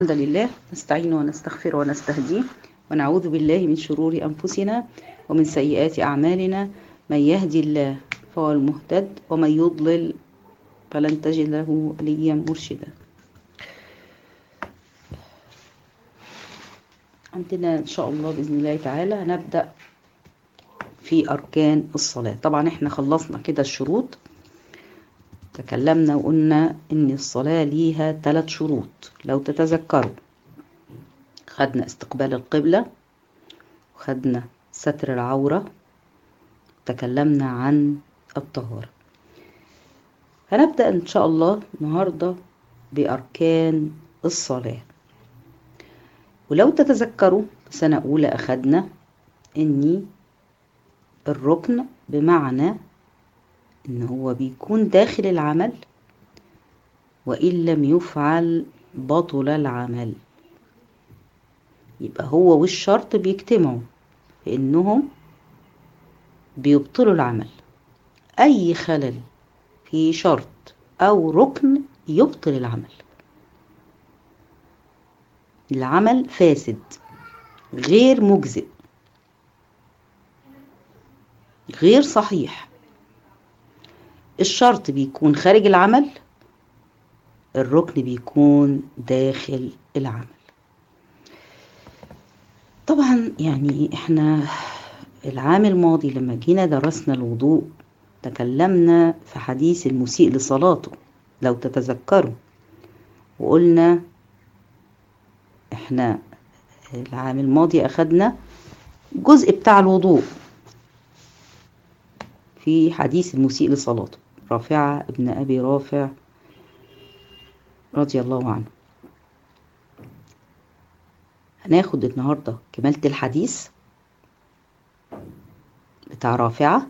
الحمد لله نستعين ونستغفر ونستهديه ونعوذ بالله من شرور أنفسنا ومن سيئات أعمالنا من يهدي الله فهو المهتد ومن يضلل فلن تجد له وليا مرشدا عندنا إن شاء الله بإذن الله تعالى هنبدأ في أركان الصلاة طبعا احنا خلصنا كده الشروط تكلمنا وقلنا ان الصلاة ليها ثلاث شروط لو تتذكروا خدنا استقبال القبلة وخدنا ستر العورة تكلمنا عن الطهارة هنبدأ ان شاء الله النهاردة بأركان الصلاة ولو تتذكروا سنة أولى أخدنا إني الركن بمعنى إن هو بيكون داخل العمل وإن لم يفعل بطل العمل يبقى هو والشرط بيجتمعوا لأنهم بيبطلوا العمل أي خلل في شرط أو ركن يبطل العمل العمل فاسد غير مجزئ غير صحيح الشرط بيكون خارج العمل الركن بيكون داخل العمل طبعا يعني احنا العام الماضي لما جينا درسنا الوضوء تكلمنا في حديث المسيء لصلاته لو تتذكروا وقلنا احنا العام الماضي اخدنا جزء بتاع الوضوء في حديث المسيء لصلاته رافعة ابن أبي رافع رضي الله عنه هناخد النهاردة كمالة الحديث بتاع رافعة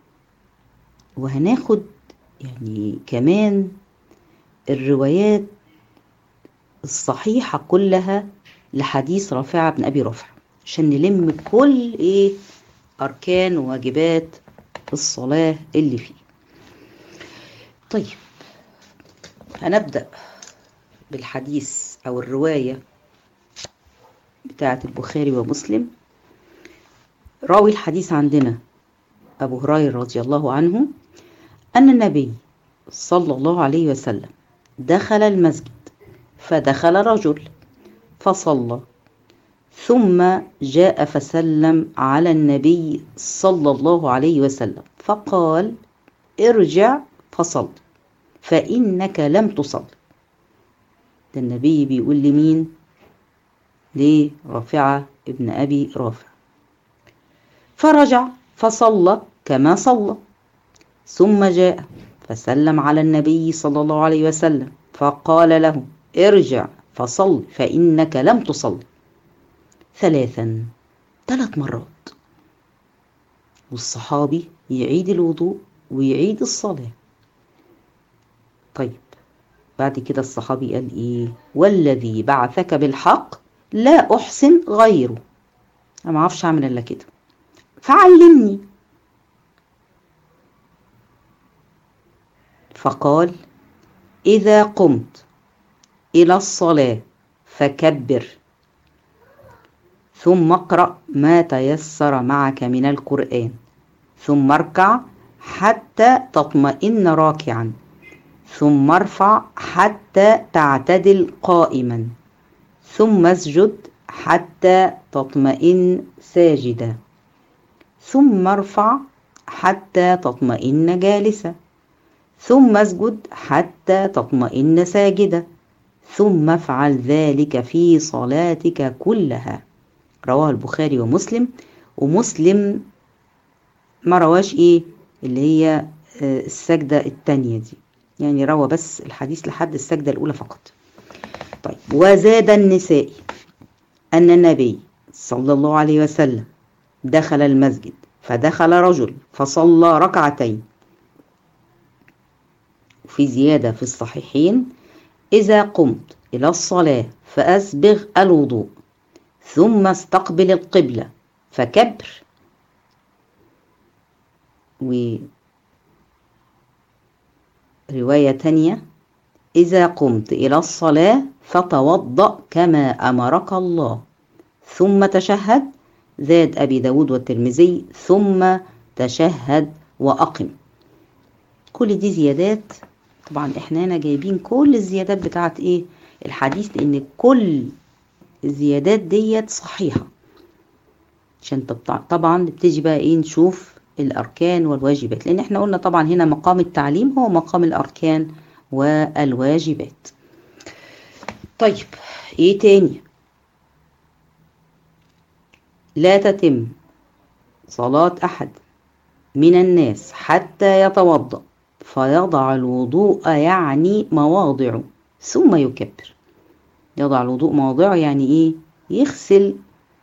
وهناخد يعني كمان الروايات الصحيحة كلها لحديث رافعة بن أبي رافع عشان نلم كل إيه أركان وواجبات الصلاة اللي فيه طيب هنبدأ بالحديث أو الرواية بتاعة البخاري ومسلم راوي الحديث عندنا أبو هريرة رضي الله عنه أن النبي صلى الله عليه وسلم دخل المسجد فدخل رجل فصلى ثم جاء فسلم على النبي صلى الله عليه وسلم فقال ارجع فصل فإنك لم تصل ده النبي بيقول لمين لرافعة ابن أبي رافع فرجع فصلى كما صلى ثم جاء فسلم على النبي صلى الله عليه وسلم فقال له ارجع فصل فإنك لم تصل ثلاثا ثلاث مرات والصحابي يعيد الوضوء ويعيد الصلاة طيب بعد كده الصحابي قال ايه والذي بعثك بالحق لا احسن غيره انا ما اعرفش اعمل الا كده فعلمني فقال اذا قمت الى الصلاه فكبر ثم اقرا ما تيسر معك من القران ثم اركع حتى تطمئن راكعا ثم ارفع حتى تعتدل قائما ثم اسجد حتى تطمئن ساجدا ثم ارفع حتى تطمئن جالسا ثم اسجد حتى تطمئن ساجدا ثم افعل ذلك في صلاتك كلها رواه البخاري ومسلم ومسلم ما رواش ايه اللي هي السجدة التانية دي يعني روى بس الحديث لحد السجدة الأولى فقط طيب وزاد النسائي أن النبي صلى الله عليه وسلم دخل المسجد فدخل رجل فصلى ركعتين وفي زيادة في الصحيحين إذا قمت إلى الصلاة فأسبغ الوضوء ثم استقبل القبلة فكبر و رواية تانية إذا قمت إلى الصلاة فتوضأ كما أمرك الله ثم تشهد زاد أبي داود والترمذي ثم تشهد وأقم كل دي زيادات طبعا احنا هنا جايبين كل الزيادات بتاعت ايه الحديث لان كل الزيادات ديت صحيحة عشان طبعا نبتدي بقى ايه نشوف الاركان والواجبات لان احنا قلنا طبعا هنا مقام التعليم هو مقام الاركان والواجبات طيب ايه تاني لا تتم صلاة احد من الناس حتى يتوضأ فيضع الوضوء يعني مواضعه ثم يكبر يضع الوضوء مواضعه يعني ايه يغسل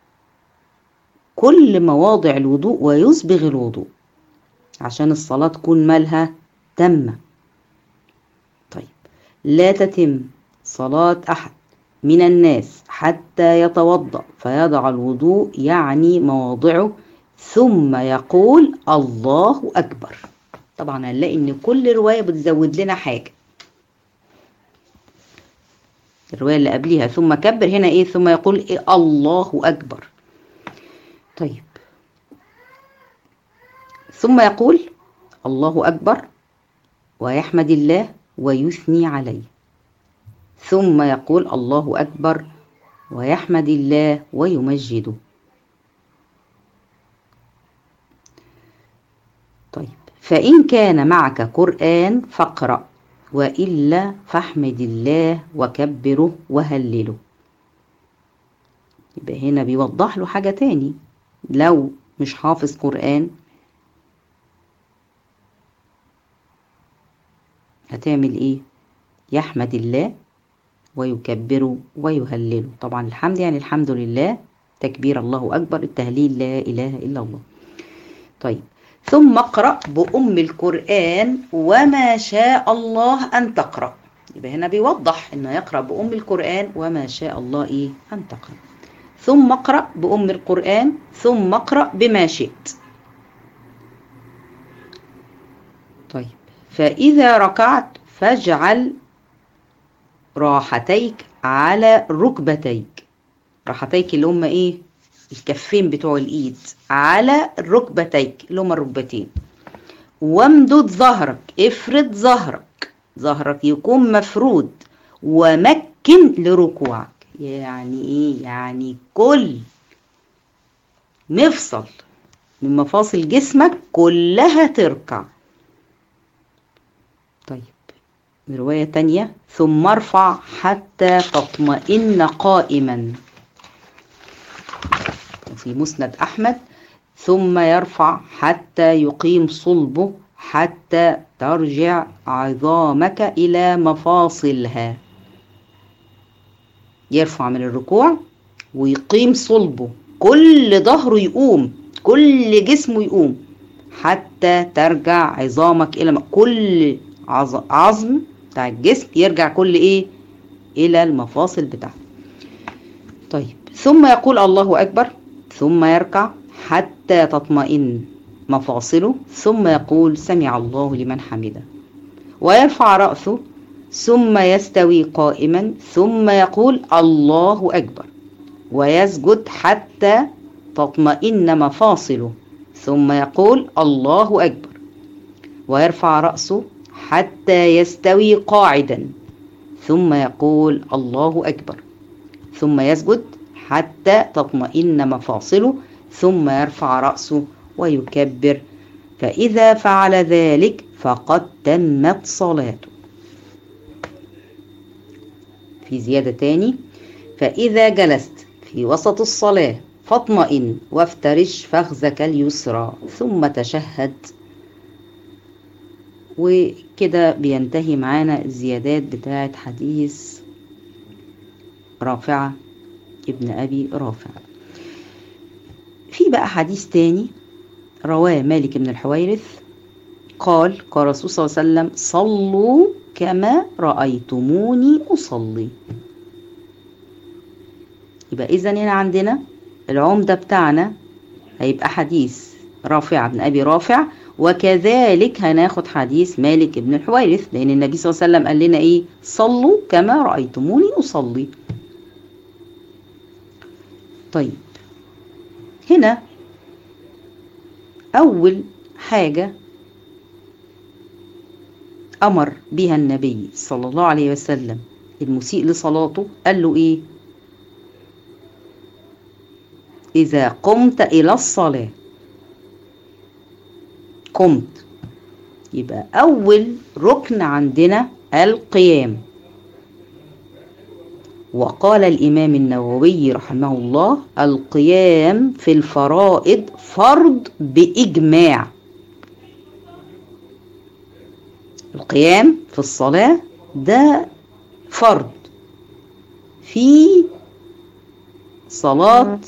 كل مواضع الوضوء ويسبغ الوضوء عشان الصلاة تكون مالها تامة طيب لا تتم صلاة أحد من الناس حتى يتوضأ فيضع الوضوء يعني مواضعه ثم يقول الله أكبر طبعا هنلاقي ان كل رواية بتزود لنا حاجة الرواية اللي قبليها ثم كبر هنا ايه ثم يقول ايه الله أكبر طيب ثم يقول الله أكبر ويحمد الله ويثني عليه ثم يقول الله أكبر ويحمد الله ويمجده طيب فإن كان معك قرآن فاقرأ وإلا فاحمد الله وكبره وهلله يبقى هنا بيوضح له حاجة تاني لو مش حافظ قرآن هتعمل ايه يحمد الله ويكبره ويهلله طبعا الحمد يعني الحمد لله تكبير الله أكبر التهليل لا إله إلا الله طيب ثم اقرأ بأم القرآن وما شاء الله أن تقرأ يبقى هنا بيوضح إنه يقرأ بأم القرآن وما شاء الله إيه أن تقرأ ثم اقرأ بأم القرآن ثم اقرأ بما شئت طيب فإذا ركعت فاجعل راحتيك على ركبتيك راحتيك اللي هم ايه الكفين بتوع الايد على ركبتيك اللي هم الركبتين وامدد ظهرك افرد ظهرك ظهرك يكون مفرود ومكن لركوعك يعني ايه يعني كل مفصل من مفاصل جسمك كلها تركع طيب رواية تانية ثم ارفع حتى تطمئن قائما في مسند أحمد ثم يرفع حتى يقيم صلبه حتى ترجع عظامك إلى مفاصلها يرفع من الركوع ويقيم صلبه كل ظهره يقوم كل جسمه يقوم حتى ترجع عظامك إلى كل عظم بتاع الجسم يرجع كل ايه الى المفاصل بتاعته طيب ثم يقول الله اكبر ثم يركع حتى تطمئن مفاصله ثم يقول سمع الله لمن حمده ويرفع رأسه ثم يستوي قائما ثم يقول الله أكبر ويسجد حتى تطمئن مفاصله ثم يقول الله أكبر ويرفع رأسه حتى يستوي قاعدا ثم يقول الله أكبر ثم يسجد حتى تطمئن مفاصله ثم يرفع رأسه ويكبر فإذا فعل ذلك فقد تمت صلاته في زيادة تاني فإذا جلست في وسط الصلاة فاطمئن وافترش فخذك اليسرى ثم تشهد وكده بينتهي معانا الزيادات بتاعة حديث رافعة ابن أبي رافع في بقى حديث تاني رواه مالك بن الحويرث قال قال الرسول صلى الله عليه وسلم صلوا كما رأيتموني أصلي يبقى إذا هنا عندنا العمدة بتاعنا هيبقى حديث رافع بن أبي رافع وكذلك هناخد حديث مالك بن الحويرث لأن النبي صلى الله عليه وسلم قال لنا إيه صلوا كما رأيتموني أصلي طيب هنا أول حاجة أمر بها النبي صلى الله عليه وسلم المسيء لصلاته قال له إيه إذا قمت إلى الصلاة قمت يبقى أول ركن عندنا القيام وقال الإمام النووي رحمه الله القيام في الفرائض فرض بإجماع القيام في الصلاة ده فرض في صلاة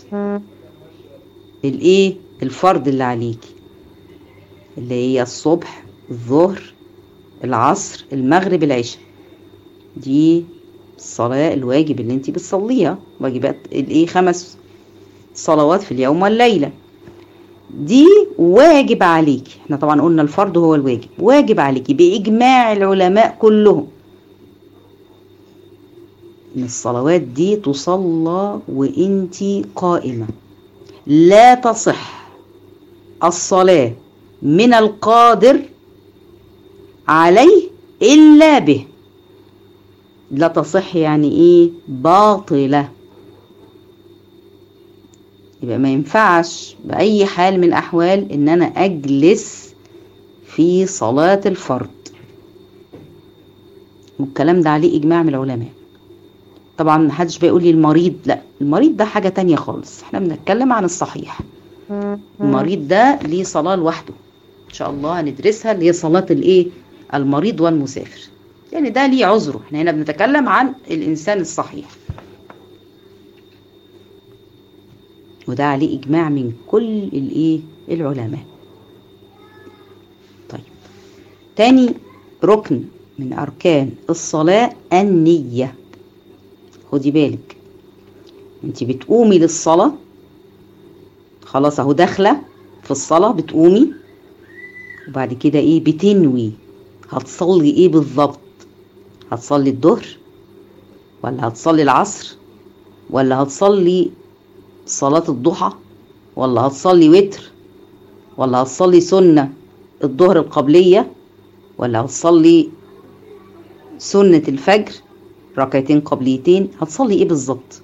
الايه الفرض اللي عليكي اللي هي الصبح الظهر العصر المغرب العشاء دي الصلاة الواجب اللي انت بتصليها واجبات الايه خمس صلوات في اليوم والليلة دي واجب عليكي احنا طبعا قلنا الفرض هو الواجب واجب عليكي بإجماع العلماء كلهم ان الصلوات دي تصلى وانتي قائمة لا تصح الصلاة من القادر عليه إلا به لا تصح يعني ايه باطلة يبقى ما ينفعش بأي حال من الأحوال إن أنا أجلس في صلاة الفرض والكلام ده عليه إجماع من العلماء طبعا محدش بيقول لي المريض لا المريض ده حاجة تانية خالص احنا بنتكلم عن الصحيح المريض ده ليه صلاة لوحده ان شاء الله هندرسها اللي هي صلاة الايه المريض والمسافر يعني ده ليه عذره احنا هنا بنتكلم عن الانسان الصحيح وده عليه اجماع من كل الايه العلماء طيب تاني ركن من اركان الصلاة النية خدي بالك انت بتقومي للصلاة خلاص اهو داخلة في الصلاة بتقومي وبعد كده ايه بتنوي هتصلي ايه بالظبط هتصلي الظهر ولا هتصلي العصر ولا هتصلي صلاة الضحى ولا هتصلي وتر ولا هتصلي سنة الظهر القبلية ولا هتصلي سنة الفجر ركعتين قبليتين هتصلي ايه بالظبط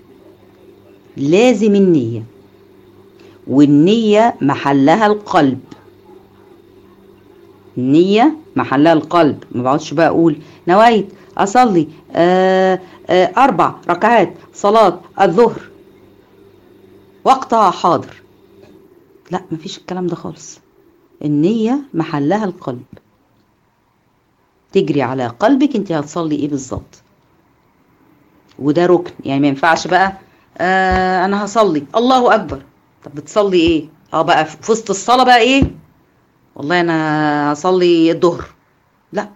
لازم النية والنية محلها القلب النية محلها القلب ما بقعدش بقى اقول نويت اصلي آآ آآ اربع ركعات صلاة الظهر وقتها حاضر لا مفيش الكلام ده خالص النية محلها القلب تجري على قلبك انت هتصلي ايه بالظبط وده ركن يعني ما ينفعش بقى آه انا هصلي الله اكبر طب بتصلي ايه اه بقى في وسط الصلاه بقى ايه والله انا هصلي الظهر لا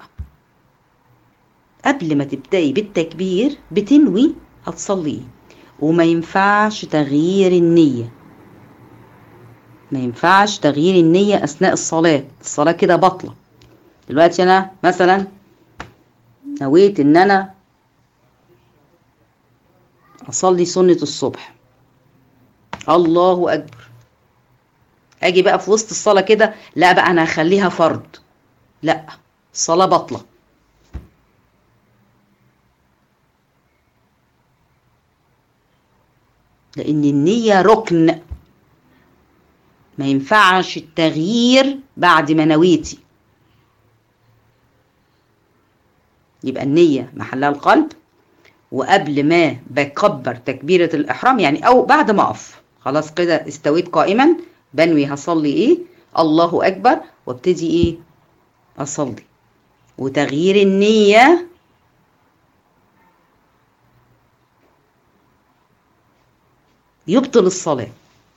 قبل ما تبدأي بالتكبير بتنوي هتصلي ايه وما ينفعش تغيير النية ما ينفعش تغيير النية أثناء الصلاة الصلاة كده بطلة دلوقتي أنا مثلا نويت إن أنا أصلي سنة الصبح الله أكبر أجي بقى في وسط الصلاة كده لا بقى أنا هخليها فرض لا الصلاة بطلة لأن النية ركن ما ينفعش التغيير بعد ما نويتي يبقى النية محلها القلب وقبل ما بكبر تكبيرة الإحرام يعني أو بعد ما أقف خلاص كده استويت قائما بنوي هصلي إيه الله أكبر وابتدي إيه أصلي وتغيير النية يبطل الصلاة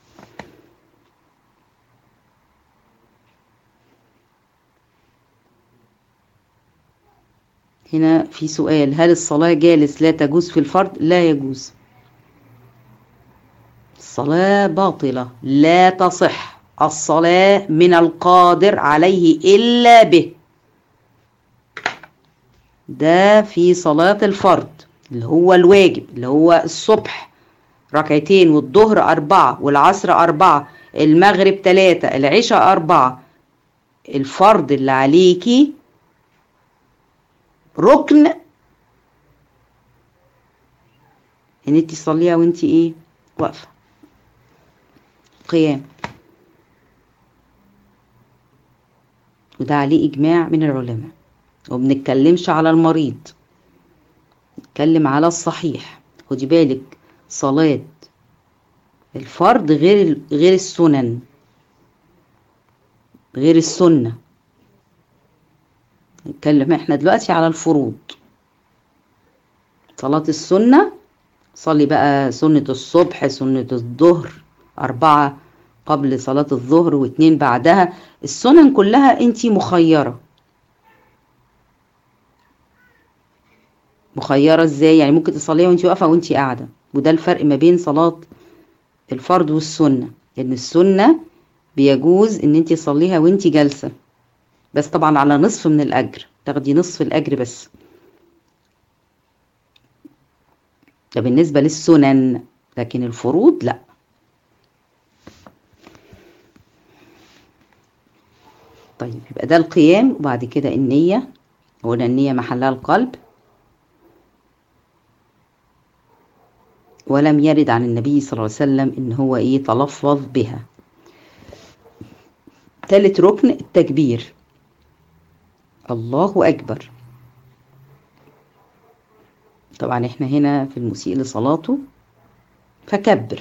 هنا في سؤال هل الصلاة جالس لا تجوز في الفرض لا يجوز الصلاة باطلة لا تصح الصلاة من القادر عليه إلا به ده في صلاة الفرض اللي هو الواجب اللي هو الصبح ركعتين والظهر أربعة والعصر أربعة المغرب ثلاثة العشاء أربعة الفرض اللي عليكي ركن ان انت تصليها وانت ايه واقفه قيام وده عليه اجماع من العلماء وبنتكلمش على المريض نتكلم على الصحيح خدي بالك صلاة الفرض غير غير السنن غير السنة نتكلم احنا دلوقتي على الفروض صلاة السنة صلي بقى سنة الصبح سنة الظهر أربعة قبل صلاة الظهر واتنين بعدها السنن كلها انتي مخيرة مخيرة ازاي يعني ممكن تصليها وانتي واقفة وانتي قاعدة وده الفرق ما بين صلاة الفرض والسنة لأن السنة بيجوز ان انتي تصليها وانتي جالسة بس طبعا على نصف من الأجر تاخدي نصف الأجر بس ده بالنسبة للسنن لكن الفروض لا طيب يبقى ده القيام وبعد كده النية قلنا النية محلها القلب ولم يرد عن النبي صلى الله عليه وسلم ان هو ايه تلفظ بها ثالث ركن التكبير الله اكبر طبعا احنا هنا في المسيء لصلاته فكبر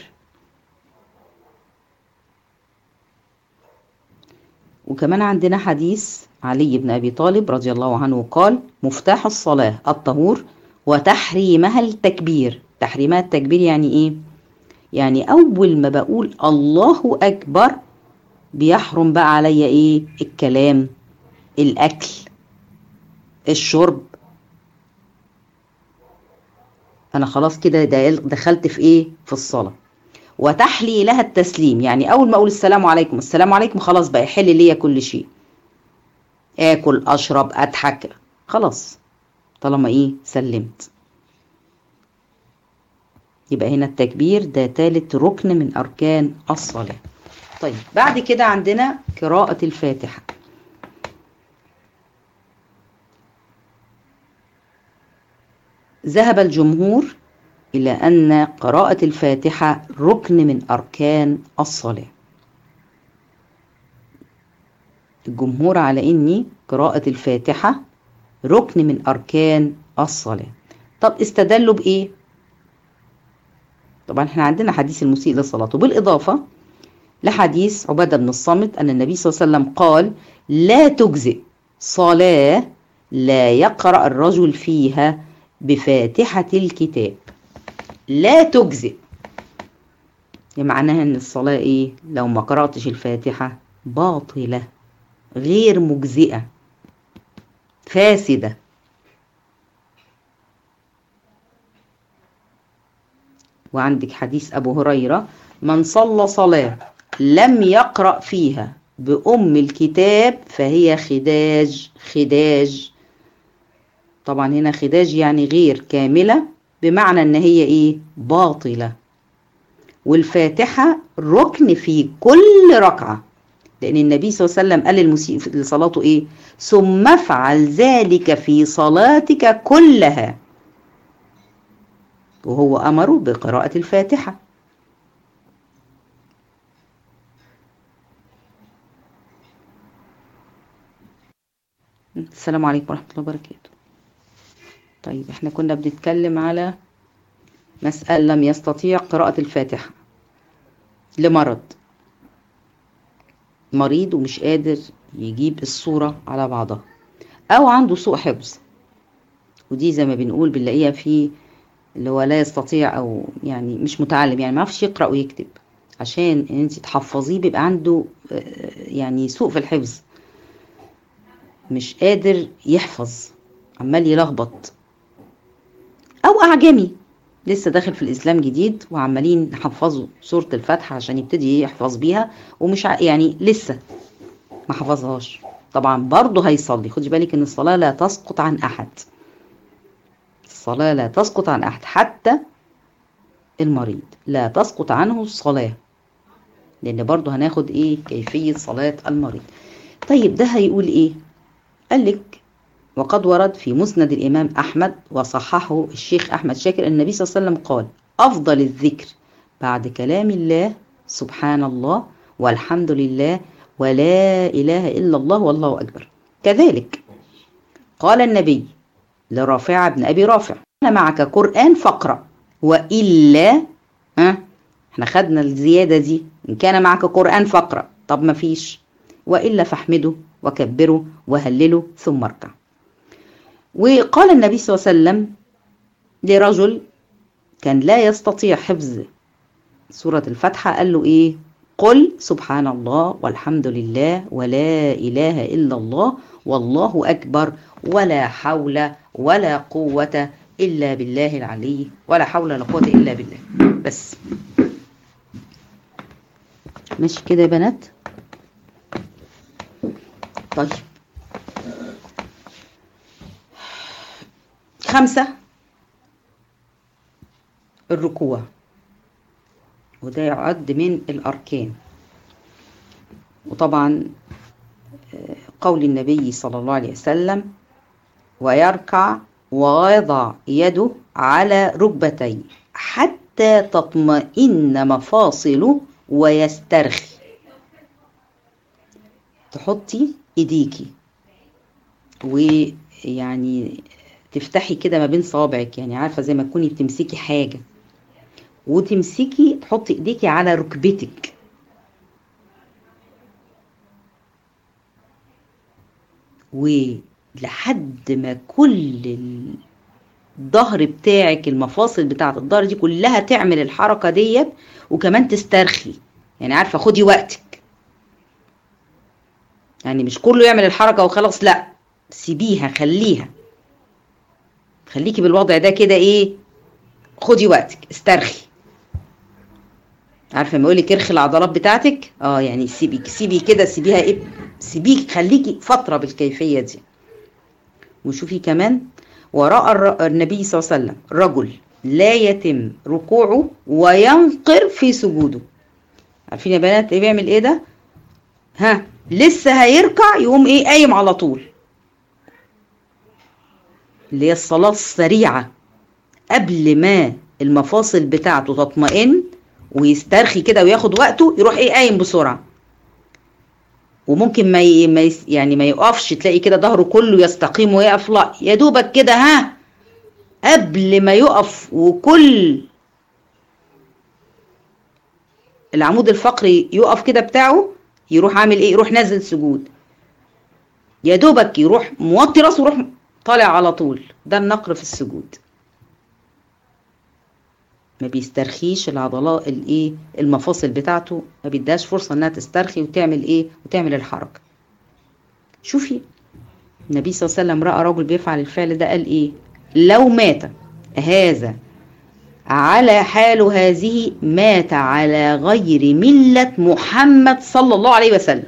وكمان عندنا حديث علي بن ابي طالب رضي الله عنه قال مفتاح الصلاه الطهور وتحريمها التكبير تحريمها التكبير يعني ايه يعني اول ما بقول الله اكبر بيحرم بقى عليا ايه الكلام الاكل الشرب انا خلاص كده دخلت في ايه في الصلاه وتحلي لها التسليم يعني اول ما اقول السلام عليكم السلام عليكم خلاص بقى يحل ليا كل شيء اكل اشرب اضحك خلاص طالما ايه سلمت يبقى هنا التكبير ده ثالث ركن من اركان الصلاه طيب بعد كده عندنا قراءه الفاتحه ذهب الجمهور إلى أن قراءة الفاتحة ركن من أركان الصلاة. الجمهور على إن قراءة الفاتحة ركن من أركان الصلاة. طب استدلوا بإيه؟ طبعا احنا عندنا حديث المسيء للصلاة وبالإضافة لحديث عبادة بن الصامت أن النبي صلى الله عليه وسلم قال لا تجزئ صلاة لا يقرأ الرجل فيها بفاتحة الكتاب لا تجزئ معناها ان الصلاة ايه لو ما قرأتش الفاتحة باطلة غير مجزئة فاسدة وعندك حديث أبو هريرة من صلى صلاة لم يقرأ فيها بأم الكتاب فهي خداج خداج طبعا هنا خداج يعني غير كاملة بمعنى ان هي ايه باطلة والفاتحة ركن في كل ركعة لأن النبي صلى الله عليه وسلم قال للمسيء لصلاته إيه ثم افعل ذلك في صلاتك كلها وهو أمره بقراءة الفاتحة السلام عليكم ورحمة الله وبركاته طيب احنا كنا بنتكلم على مسألة لم يستطيع قراءة الفاتحة لمرض مريض ومش قادر يجيب الصورة على بعضها أو عنده سوء حفظ ودي زي ما بنقول بنلاقيها في اللي هو لا يستطيع أو يعني مش متعلم يعني ما يعرفش يقرأ ويكتب عشان ان انت تحفظيه بيبقى عنده يعني سوء في الحفظ مش قادر يحفظ عمال يلخبط او اعجمي لسه داخل في الاسلام جديد وعمالين نحفظوا سوره الفاتحه عشان يبتدي يحفظ بيها ومش ع... يعني لسه ما حفظهاش طبعا برضه هيصلي خدي بالك ان الصلاه لا تسقط عن احد الصلاه لا تسقط عن احد حتى المريض لا تسقط عنه الصلاه لان برضه هناخد ايه كيفيه صلاه المريض طيب ده هيقول ايه قال لك وقد ورد في مسند الإمام أحمد وصححه الشيخ أحمد شاكر النبي صلى الله عليه وسلم قال أفضل الذكر بعد كلام الله سبحان الله والحمد لله ولا إله إلا الله والله أكبر كذلك قال النبي لرافع بن أبي رافع أنا معك قرآن فاقرأ وإلا ها احنا خدنا الزيادة دي إن كان معك قرآن فاقرأ طب ما فيش وإلا فاحمده وكبره وهلله ثم اركع وقال النبي صلى الله عليه وسلم لرجل كان لا يستطيع حفظ سورة الفاتحة قال له إيه قل سبحان الله والحمد لله ولا إله إلا الله والله أكبر ولا حول ولا قوة إلا بالله العلي ولا حول ولا قوة إلا بالله بس ماشي كده يا بنات طيب خمسة الركوع وده يعد من الأركان وطبعا قول النبي صلى الله عليه وسلم ويركع ويضع يده على ركبتيه حتى تطمئن مفاصله ويسترخي تحطي ايديكي ويعني تفتحي كده ما بين صوابعك يعني عارفه زي ما تكوني بتمسكي حاجه وتمسكي تحطي ايديكي على ركبتك ولحد ما كل الظهر بتاعك المفاصل بتاعت الظهر دي كلها تعمل الحركه ديت وكمان تسترخي يعني عارفه خدي وقتك يعني مش كله يعمل الحركه وخلاص لا سيبيها خليها خليكي بالوضع ده كده ايه خدي وقتك استرخي عارفه لما يقول لك ارخي العضلات بتاعتك اه يعني سيبي سيبي كده سيبيها ايه سيبيك خليكي فتره بالكيفيه دي وشوفي كمان وراء النبي صلى الله عليه وسلم رجل لا يتم ركوعه وينقر في سجوده عارفين يا بنات ايه بيعمل ايه ده ها لسه هيركع يقوم ايه قايم على طول اللي هي الصلاة السريعة قبل ما المفاصل بتاعته تطمئن ويسترخي كده وياخد وقته يروح ايه قايم بسرعة وممكن ما, ي... ما يس... يعني ما يقفش تلاقي كده ظهره كله يستقيم ويقف لا يا دوبك كده ها قبل ما يقف وكل العمود الفقري يقف كده بتاعه يروح عامل ايه يروح نازل سجود يا دوبك يروح موطي راسه ويروح طالع على طول ده النقر في السجود ما بيسترخيش العضلات الايه المفاصل بتاعته ما بيداش فرصه انها تسترخي وتعمل ايه وتعمل الحركه شوفي النبي صلى الله عليه وسلم راى رجل بيفعل الفعل ده قال ايه لو مات هذا على حال هذه مات على غير مله محمد صلى الله عليه وسلم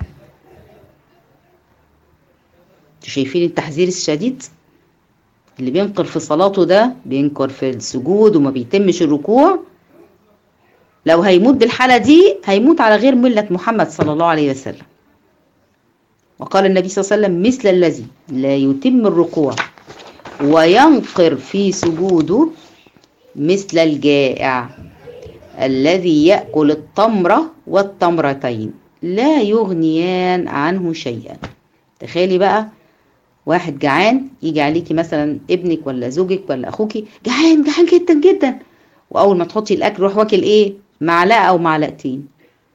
شايفين التحذير الشديد اللي بينقر في صلاته ده بينقر في السجود وما بيتمش الركوع لو هيموت بالحالة دي هيموت على غير ملة محمد صلى الله عليه وسلم وقال النبي صلى الله عليه وسلم مثل الذي لا يتم الركوع وينقر في سجوده مثل الجائع الذي يأكل التمرة والتمرتين لا يغنيان عنه شيئا تخيلي بقى واحد جعان يجي عليكي مثلا ابنك ولا زوجك ولا اخوكي جعان جعان جدا جدا واول ما تحطي الاكل يروح واكل ايه معلقه او معلقتين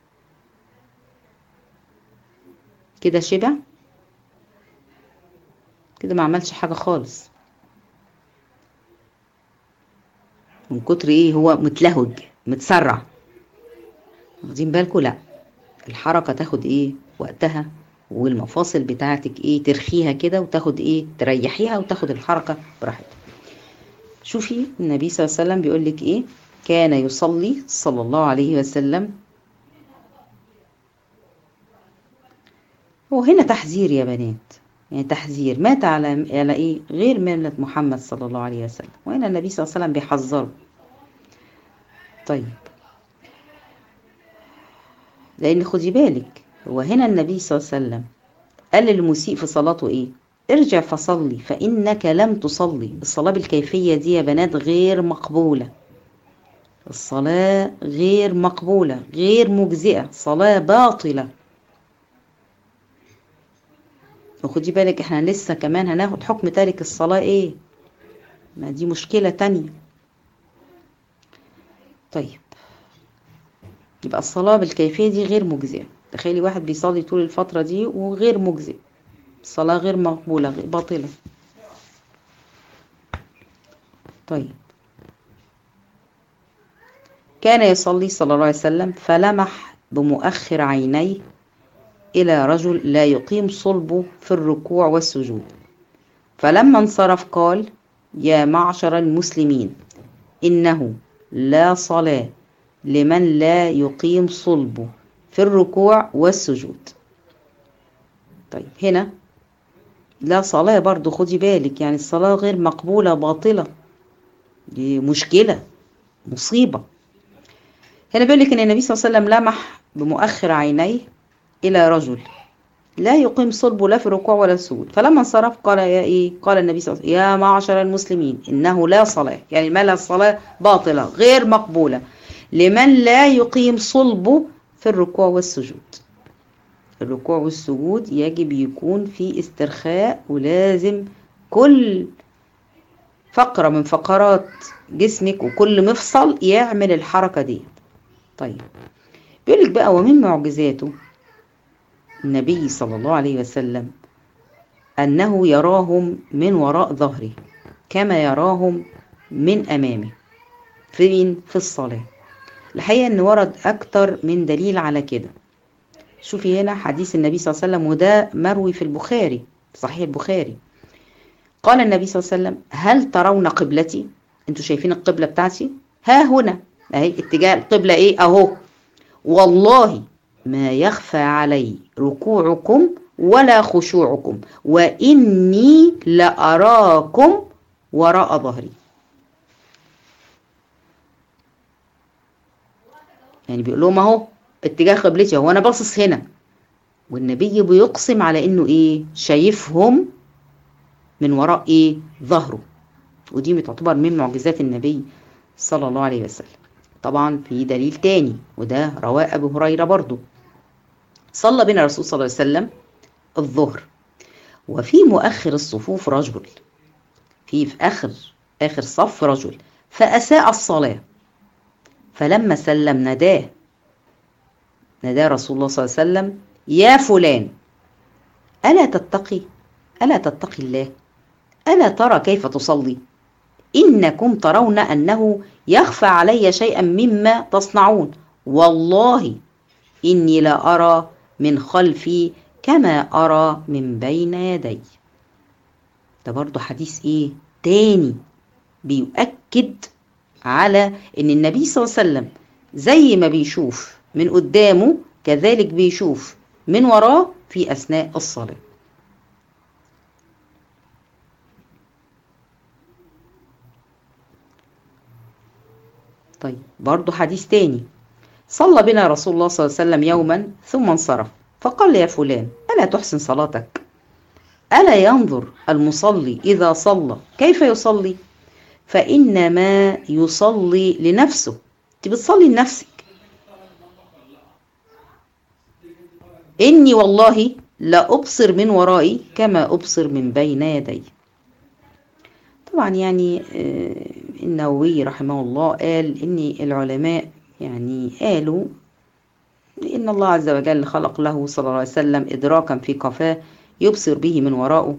كده شبع كده ما عملش حاجه خالص من كتر ايه هو متلهج متسرع واخدين بالكم لا الحركه تاخد ايه وقتها والمفاصل بتاعتك ايه ترخيها كده وتاخد ايه تريحيها وتاخد الحركه براحتها شوفي النبي صلى الله عليه وسلم بيقول لك ايه كان يصلي صلى الله عليه وسلم وهنا تحذير يا بنات يعني تحذير مات على على ايه غير ملة محمد صلى الله عليه وسلم وهنا النبي صلى الله عليه وسلم بيحذره طيب لان خدي بالك هو هنا النبي صلى الله عليه وسلم قال للمسيء في صلاته ايه ارجع فصلي فانك لم تصلي الصلاه بالكيفيه دي يا بنات غير مقبوله الصلاه غير مقبوله غير مجزئه صلاه باطله وخدي بالك احنا لسه كمان هناخد حكم تارك الصلاه ايه ما دي مشكله تانية طيب يبقى الصلاه بالكيفيه دي غير مجزئه تخيلي واحد بيصلي طول الفتره دي وغير مجزئ الصلاة غير مقبولة غير باطلة طيب كان يصلي صلى الله عليه وسلم فلمح بمؤخر عينيه إلى رجل لا يقيم صلبه في الركوع والسجود فلما انصرف قال يا معشر المسلمين إنه لا صلاة لمن لا يقيم صلبه في الركوع والسجود طيب هنا لا صلاة برضو خدي بالك يعني الصلاة غير مقبولة باطلة دي مشكلة مصيبة هنا بيقول لك ان النبي صلى الله عليه وسلم لمح بمؤخر عينيه الى رجل لا يقيم صلبه لا في الركوع ولا السجود فلما انصرف قال يا ايه قال النبي صلى الله عليه وسلم يا معشر المسلمين انه لا صلاة يعني ما لا الصلاة باطلة غير مقبولة لمن لا يقيم صلبه في الركوع والسجود الركوع والسجود يجب يكون في استرخاء ولازم كل فقرة من فقرات جسمك وكل مفصل يعمل الحركة دي طيب بيقولك بقى ومن معجزاته النبي صلى الله عليه وسلم أنه يراهم من وراء ظهره كما يراهم من أمامه فين في الصلاة الحقيقة أن ورد أكتر من دليل على كده شوفي هنا حديث النبي صلى الله عليه وسلم وده مروي في البخاري صحيح البخاري قال النبي صلى الله عليه وسلم هل ترون قبلتي انتوا شايفين القبلة بتاعتي ها هنا اهي اتجاه القبلة ايه اهو والله ما يخفى علي ركوعكم ولا خشوعكم وإني لأراكم وراء ظهري يعني بيقول لهم اهو اتجاه قبلتي هو انا باصص هنا والنبي بيقسم على انه ايه شايفهم من وراء ايه ظهره ودي تعتبر من معجزات النبي صلى الله عليه وسلم طبعا في دليل تاني وده رواه ابو هريره برضو صلى بنا الرسول صلى الله عليه وسلم الظهر وفي مؤخر الصفوف رجل في في اخر اخر صف رجل فاساء الصلاه فلما سلم نداه نداه رسول الله صلى الله عليه وسلم يا فلان ألا تتقي ألا تتقي الله ألا ترى كيف تصلي إنكم ترون أنه يخفى علي شيئا مما تصنعون والله إني لا أرى من خلفي كما أرى من بين يدي ده برضو حديث إيه تاني بيؤكد على إن النبي صلى الله عليه وسلم زي ما بيشوف من قدامه كذلك بيشوف من وراه في أثناء الصلاة طيب برضو حديث تاني صلى بنا رسول الله صلى الله عليه وسلم يوما ثم انصرف فقال يا فلان ألا تحسن صلاتك ألا ينظر المصلي إذا صلى كيف يصلي فإنما يصلي لنفسه أنت بتصلي لنفسك إني والله لا أبصر من ورائي كما أبصر من بين يدي طبعا يعني النووي رحمه الله قال إن العلماء يعني قالوا إن الله عز وجل خلق له صلى الله عليه وسلم إدراكا في قفاه يبصر به من وراءه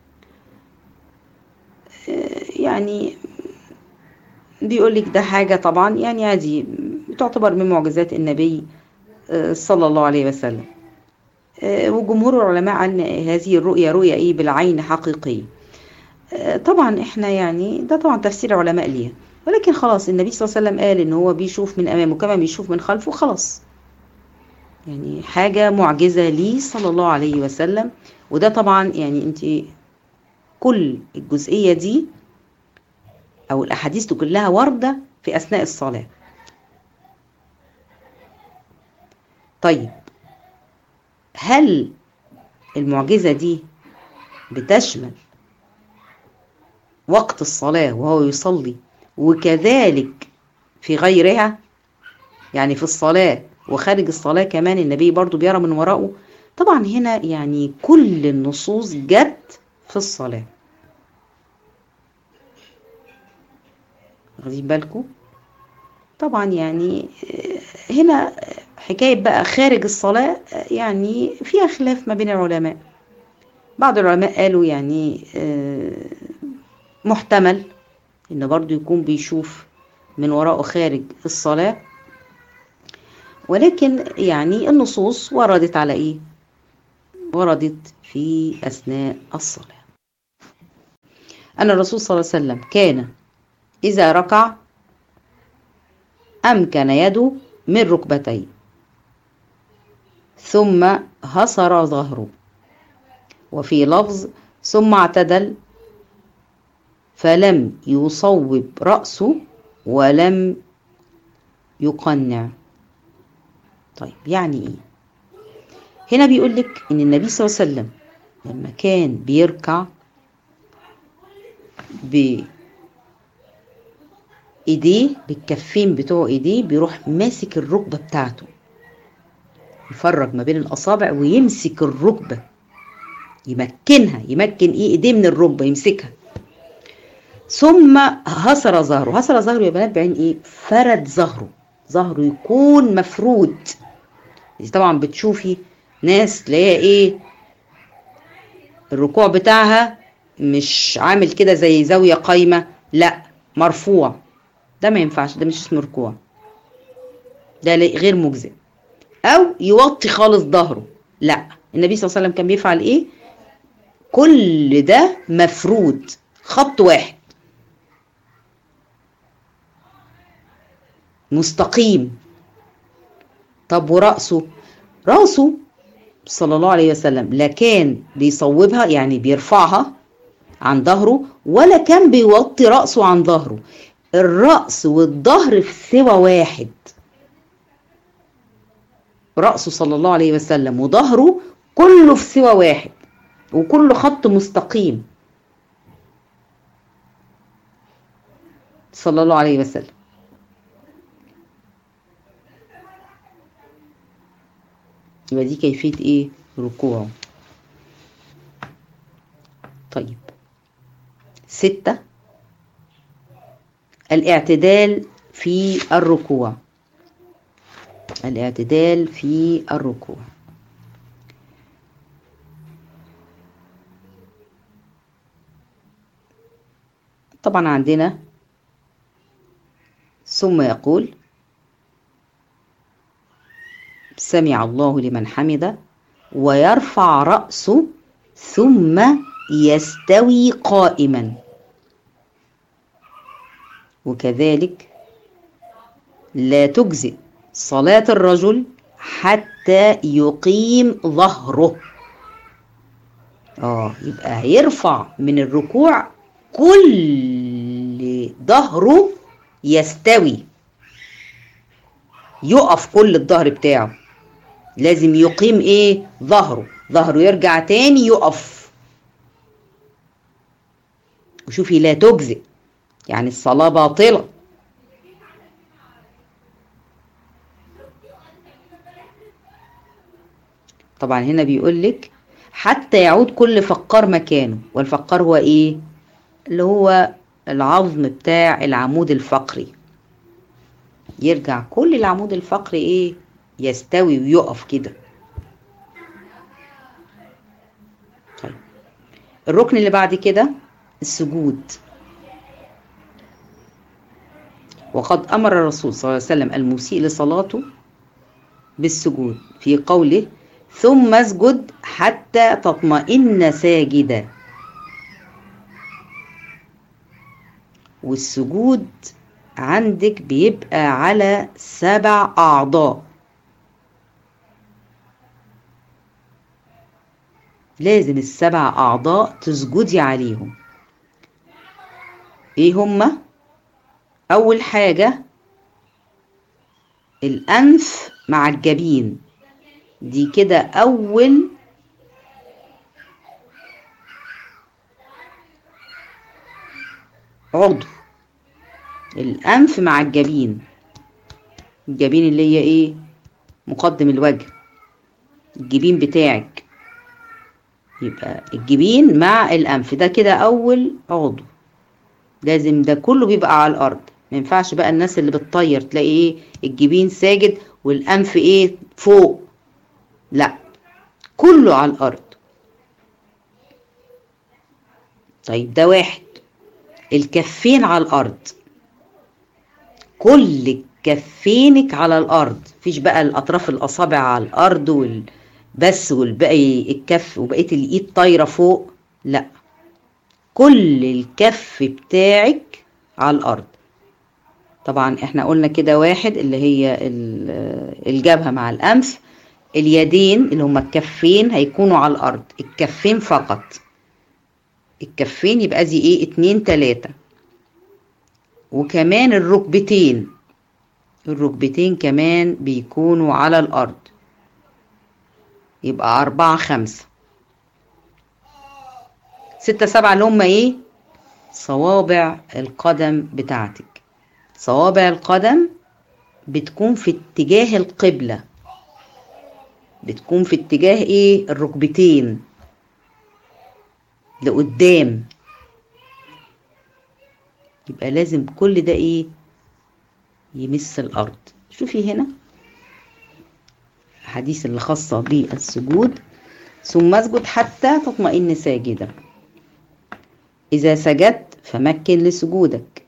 يعني بيقول لك ده حاجة طبعا يعني عادي تعتبر من معجزات النبي صلى الله عليه وسلم وجمهور العلماء عن هذه الرؤية رؤية ايه بالعين حقيقية طبعا احنا يعني ده طبعا تفسير علماء ليها ولكن خلاص النبي صلى الله عليه وسلم قال ان هو بيشوف من امامه كما بيشوف من خلفه خلاص يعني حاجة معجزة ليه صلى الله عليه وسلم وده طبعا يعني انت كل الجزئية دي او الاحاديث دي كلها واردة في اثناء الصلاة طيب هل المعجزة دي بتشمل وقت الصلاة وهو يصلي وكذلك في غيرها يعني في الصلاة وخارج الصلاة كمان النبي برضو بيرى من وراءه طبعا هنا يعني كل النصوص جت في الصلاة واخدين بالكم طبعا يعني هنا حكاية بقى خارج الصلاة يعني فيها خلاف ما بين العلماء بعض العلماء قالوا يعني محتمل ان برضو يكون بيشوف من وراءه خارج الصلاة ولكن يعني النصوص وردت على ايه وردت في اثناء الصلاة ان الرسول صلى الله عليه وسلم كان اذا ركع امكن يده من ركبتيه ثم هصر ظهره وفي لفظ ثم اعتدل فلم يصوب رأسه ولم يقنع طيب يعني ايه هنا بيقول لك ان النبي صلى الله عليه وسلم لما كان بيركع بايديه بالكفين بتوع ايديه بيروح ماسك الركبه بتاعته يفرج ما بين الاصابع ويمسك الركبه يمكنها يمكن ايه ايديه من الركبه يمسكها ثم هسر ظهره هسر ظهره يا بنات بعين ايه فرد ظهره ظهره يكون مفرود طبعا بتشوفي ناس تلاقيها ايه الركوع بتاعها مش عامل كده زي زاويه قايمه لا مرفوع ده ما ينفعش ده مش اسمه ركوع ده غير مجزئ او يوطي خالص ظهره لا النبي صلى الله عليه وسلم كان بيفعل ايه كل ده مفرود خط واحد مستقيم طب ورأسه رأسه صلى الله عليه وسلم لا كان بيصوبها يعني بيرفعها عن ظهره ولا كان بيوطي رأسه عن ظهره الرأس والظهر في سوى واحد رأسه صلى الله عليه وسلم وظهره كله في سوى واحد وكله خط مستقيم صلى الله عليه وسلم يبقى دي كيفية ايه ركوعه طيب ستة الاعتدال في الركوع الاعتدال في الركوع طبعا عندنا ثم يقول سمع الله لمن حمده ويرفع رأسه ثم يستوي قائما وكذلك لا تجزئ صلاة الرجل حتى يقيم ظهره اه يبقى هيرفع من الركوع كل ظهره يستوي يقف كل الظهر بتاعه لازم يقيم ايه ظهره ظهره يرجع تاني يقف وشوفي لا تجزئ يعني الصلاة باطلة طبعا هنا بيقول لك حتى يعود كل فقار مكانه والفقار هو ايه اللي هو العظم بتاع العمود الفقري يرجع كل العمود الفقري ايه يستوي ويقف كده طيب الركن اللي بعد كده السجود وقد أمر الرسول صلى الله عليه وسلم المسيء لصلاته بالسجود في قوله ثم اسجد حتى تطمئن ساجدا والسجود عندك بيبقى على سبع أعضاء لازم السبع أعضاء تسجدي عليهم إيه هما؟ أول حاجة الأنف مع الجبين دي كده أول عضو الأنف مع الجبين الجبين اللي هي إيه؟ مقدم الوجه الجبين بتاعك يبقى الجبين مع الأنف ده كده أول عضو لازم ده كله بيبقى على الأرض ما ينفعش بقى الناس اللي بتطير تلاقي إيه الجبين ساجد والأنف إيه فوق لا كله على الأرض طيب ده واحد الكفين على الأرض كل كفينك على الأرض مفيش بقى الأطراف الأصابع على الأرض وال... بس والباقي الكف وبقية الإيد طايرة فوق لا كل الكف بتاعك على الأرض طبعا احنا قلنا كده واحد اللي هي الجبهة مع الأنف اليدين اللي هما الكفين هيكونوا على الأرض الكفين فقط الكفين يبقى دي ايه اتنين تلاتة وكمان الركبتين الركبتين كمان بيكونوا على الأرض يبقى أربعة خمسة ستة سبعة اللي هما ايه صوابع القدم بتاعتك صوابع القدم بتكون في اتجاه القبلة بتكون في اتجاه ايه الركبتين لقدام يبقى لازم كل ده ايه يمس الارض شوفي هنا الحديث اللي خاصة بالسجود ثم اسجد حتى تطمئن ساجدا إذا سجدت فمكن لسجودك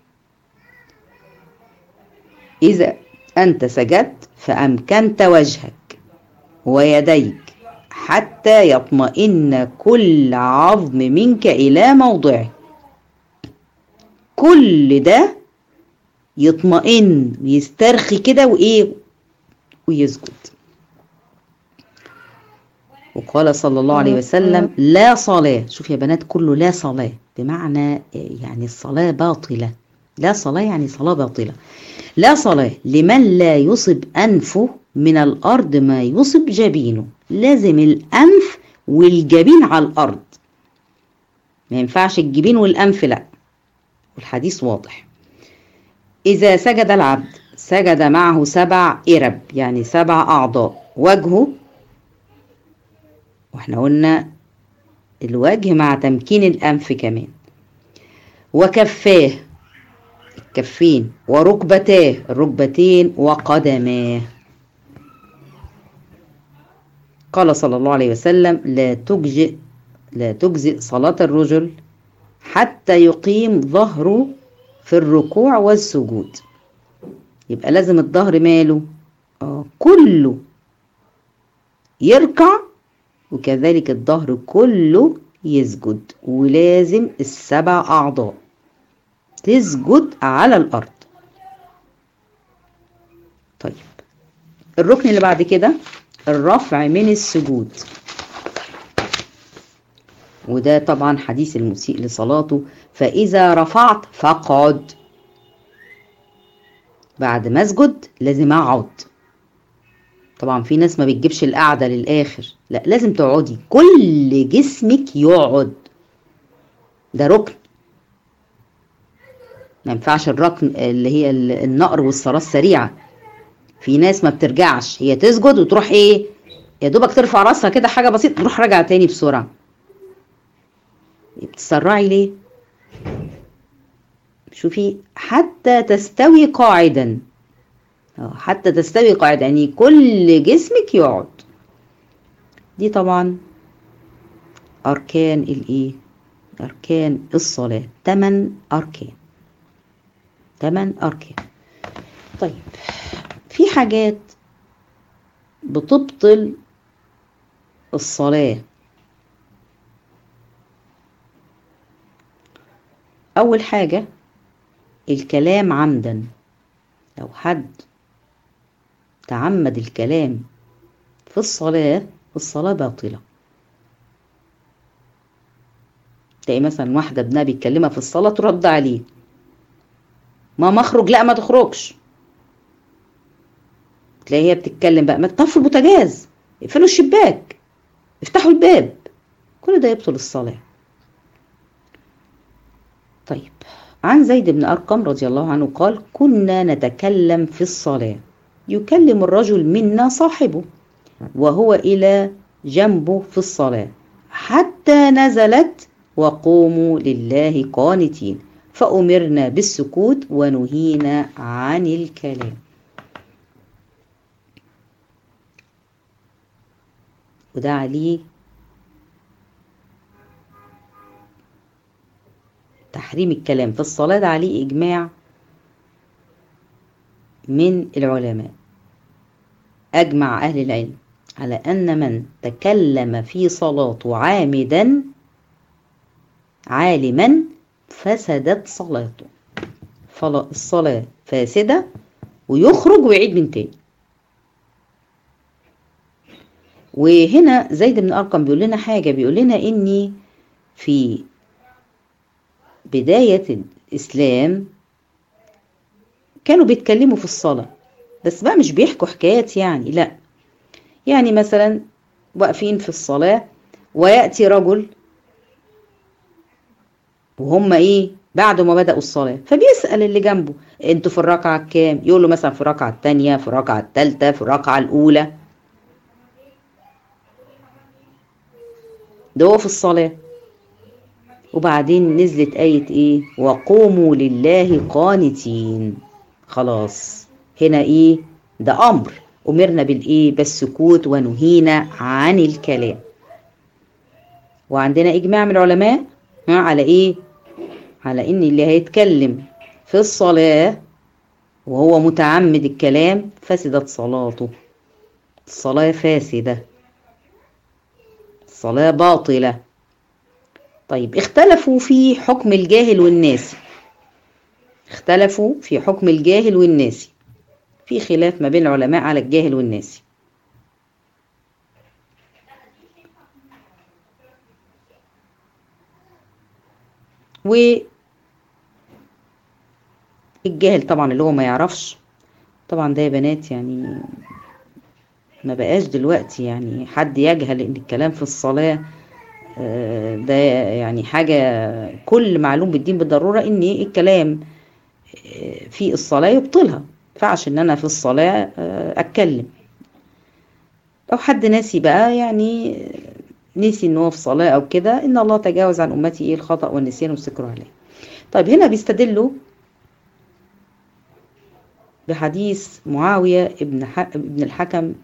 إذا أنت سجدت فأمكنت وجهك ويديك حتى يطمئن كل عظم منك إلى موضعه كل ده يطمئن ويسترخي كده وإيه ويسجد وقال صلى الله عليه وسلم لا صلاة شوف يا بنات كله لا صلاة بمعنى يعني الصلاة باطلة لا صلاة يعني صلاة باطلة لا صلاة لمن لا يصب أنفه من الأرض ما يصب جبينه لازم الأنف والجبين على الأرض ما ينفعش الجبين والأنف لا والحديث واضح إذا سجد العبد سجد معه سبع إرب يعني سبع أعضاء وجهه واحنا قلنا الوجه مع تمكين الأنف كمان وكفاه الكفين وركبتاه الركبتين وقدماه قال صلى الله عليه وسلم لا تجزئ لا تجزئ صلاة الرجل حتى يقيم ظهره في الركوع والسجود يبقى لازم الظهر ماله آه كله يركع وكذلك الظهر كله يسجد ولازم السبع أعضاء تسجد على الأرض طيب الركن اللي بعد كده الرفع من السجود وده طبعا حديث المسيء لصلاته فإذا رفعت فاقعد بعد ما اسجد لازم اقعد طبعا في ناس ما بتجيبش القعده للاخر لا لازم تقعدي كل جسمك يقعد ده ركن ما ينفعش الركن اللي هي النقر والصلاه السريعه في ناس ما بترجعش هي تسجد وتروح ايه يا دوبك ترفع راسها كده حاجه بسيطه تروح راجعه تاني بسرعه بتسرعي ليه شوفي حتى تستوي قاعدا حتى تستوي قاعدا يعني كل جسمك يقعد دي طبعا أركان الإيه؟ أركان الصلاة تمن أركان تمن أركان طيب في حاجات بتبطل الصلاة أول حاجة الكلام عمدا لو حد تعمد الكلام في الصلاة الصلاة باطلة تلاقي مثلا واحدة ابنها بيتكلمها في الصلاة ترد عليه ما مخرج لا ما تخرجش تلاقي هي بتتكلم بقى ما تطفوا البوتاجاز اقفلوا الشباك افتحوا الباب كل ده يبطل الصلاة طيب عن زيد بن أرقم رضي الله عنه قال كنا نتكلم في الصلاة يكلم الرجل منا صاحبه وهو إلى جنبه في الصلاة حتى نزلت وقوموا لله قانتين فأمرنا بالسكوت ونهينا عن الكلام وده عليه تحريم الكلام في الصلاة ده عليه إجماع من العلماء أجمع أهل العلم على أن من تكلم في صلاته عامدا عالما فسدت صلاته الصلاة فاسدة ويخرج ويعيد من تاني وهنا زيد بن أرقم بيقول لنا حاجة بيقول لنا إني في بداية الإسلام كانوا بيتكلموا في الصلاة بس بقى مش بيحكوا حكايات يعني لا يعني مثلا واقفين في الصلاة ويأتي رجل وهم ايه بعد ما بدأوا الصلاة فبيسأل اللي جنبه انتوا في الركعة كام يقول له مثلا في الركعة التانية في الركعة التالتة في الركعة الأولى ده هو في الصلاة وبعدين نزلت آية إيه وقوموا لله قانتين خلاص هنا إيه ده أمر أمرنا بالإيه بالسكوت ونهينا عن الكلام وعندنا إجماع من العلماء على إيه على إن اللي هيتكلم في الصلاة وهو متعمد الكلام فسدت صلاته الصلاة فاسدة الصلاة باطلة طيب اختلفوا في حكم الجاهل والناسي اختلفوا في حكم الجاهل والناسي في خلاف ما بين العلماء على الجاهل والناسي و الجاهل طبعا اللي هو ما يعرفش طبعا ده يا بنات يعني ما بقاش دلوقتي يعني حد يجهل ان الكلام في الصلاه ده يعني حاجة كل معلوم بالدين بالضرورة ان الكلام في الصلاة يبطلها ينفعش ان انا في الصلاة اتكلم لو حد ناسي بقى يعني نسي ان هو في صلاة او كده ان الله تجاوز عن امتي ايه الخطأ والنسيان والسكر عليه طيب هنا بيستدلوا بحديث معاوية ابن, ابن الحكم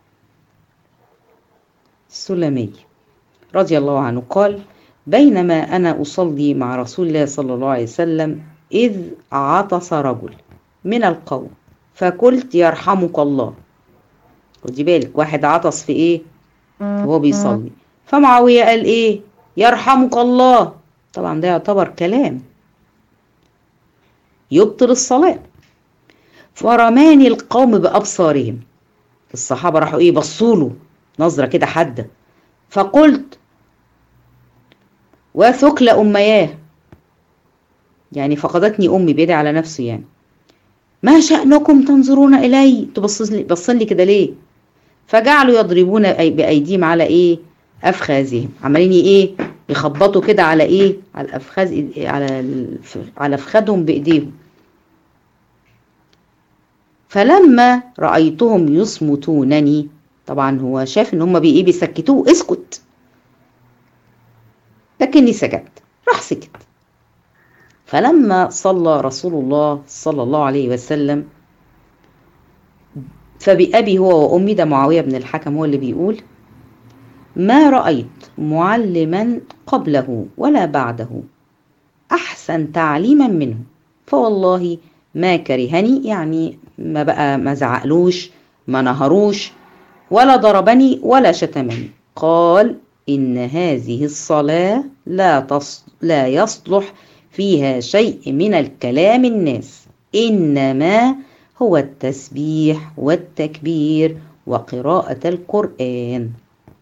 السلمي رضي الله عنه قال بينما أنا أصلي مع رسول الله صلى الله عليه وسلم إذ عطس رجل من القوم فقلت يرحمك الله خدي بالك واحد عطس في إيه وهو بيصلي فمعاوية قال إيه يرحمك الله طبعا ده يعتبر كلام يبطل الصلاة فرماني القوم بأبصارهم الصحابة راحوا إيه بصوله نظرة كده حادة فقلت وثكل أمياه يعني فقدتني أمي بيدي على نفسه يعني ما شأنكم تنظرون إلي تبصن لي كده ليه فجعلوا يضربون بأيديهم على إيه أفخاذهم عمالين إيه يخبطوا كده على إيه على الأفخاذ على على أفخاذهم بإيديهم فلما رأيتهم يصمتونني طبعا هو شاف ان هم بي ايه بيسكتوه اسكت لكني سكت راح سكت فلما صلى رسول الله صلى الله عليه وسلم فبأبي هو وأمي ده معاوية بن الحكم هو اللي بيقول ما رأيت معلما قبله ولا بعده أحسن تعليما منه فوالله ما كرهني يعني ما بقى ما زعقلوش ما نهروش ولا ضربني ولا شتمني قال إن هذه الصلاة لا, تص... لا يصلح فيها شيء من الكلام الناس إنما هو التسبيح والتكبير وقراءة القرآن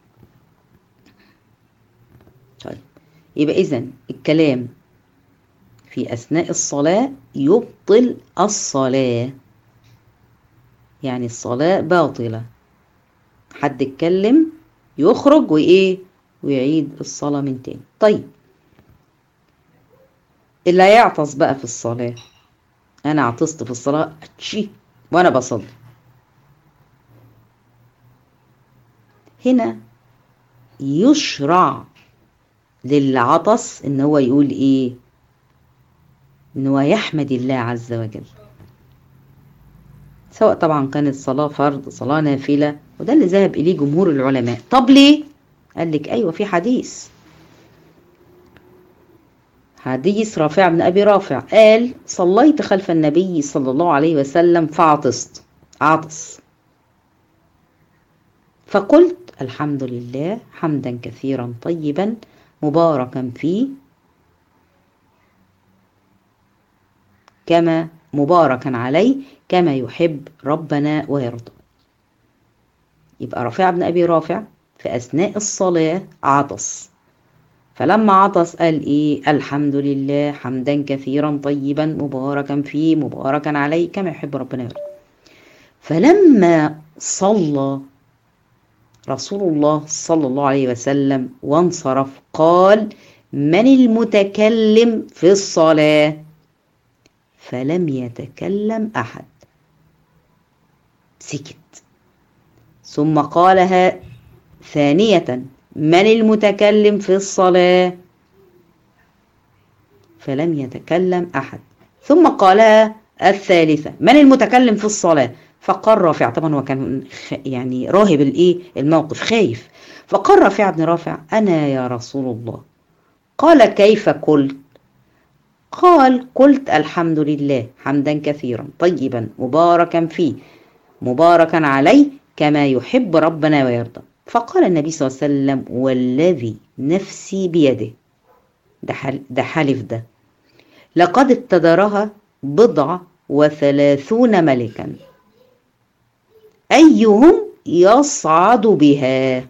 طيب يبقى إذا الكلام في أثناء الصلاة يبطل الصلاة يعني الصلاة باطلة حد اتكلم يخرج وإيه ويعيد الصلاة من تاني طيب اللي هيعطس بقى في الصلاة أنا عطست في الصلاة أتشي وأنا بصلي هنا يشرع للعطس إن هو يقول إيه إن هو يحمد الله عز وجل سواء طبعا كانت صلاة فرض صلاة نافلة وده اللي ذهب إليه جمهور العلماء طب ليه؟ قال لك أيوة في حديث حديث رافع بن أبي رافع قال صليت خلف النبي صلى الله عليه وسلم فعطست عطس فقلت الحمد لله حمدا كثيرا طيبا مباركا فيه كما مباركا عليه كما يحب ربنا ويرضى يبقى رافع بن أبي رافع في أثناء الصلاة عطس فلما عطس قال إيه الحمد لله حمدا كثيرا طيبا مباركا فيه مباركا عليه كما يحب ربنا ويرضى فلما صلى رسول الله صلى الله عليه وسلم وانصرف قال من المتكلم في الصلاه فلم يتكلم احد سكت ثم قالها ثانيه من المتكلم في الصلاه فلم يتكلم احد ثم قالها الثالثه من المتكلم في الصلاه فقال رافع طبعا هو كان يعني راهب الايه الموقف خايف فقال رافع بن رافع انا يا رسول الله قال كيف قلت قال قلت الحمد لله حمدا كثيرا طيبا مباركا فيه مباركا عليه كما يحب ربنا ويرضى فقال النبي صلى الله عليه وسلم والذي نفسي بيده ده, حل ده حلف ده لقد ابتدرها بضع وثلاثون ملكا أيهم يصعد بها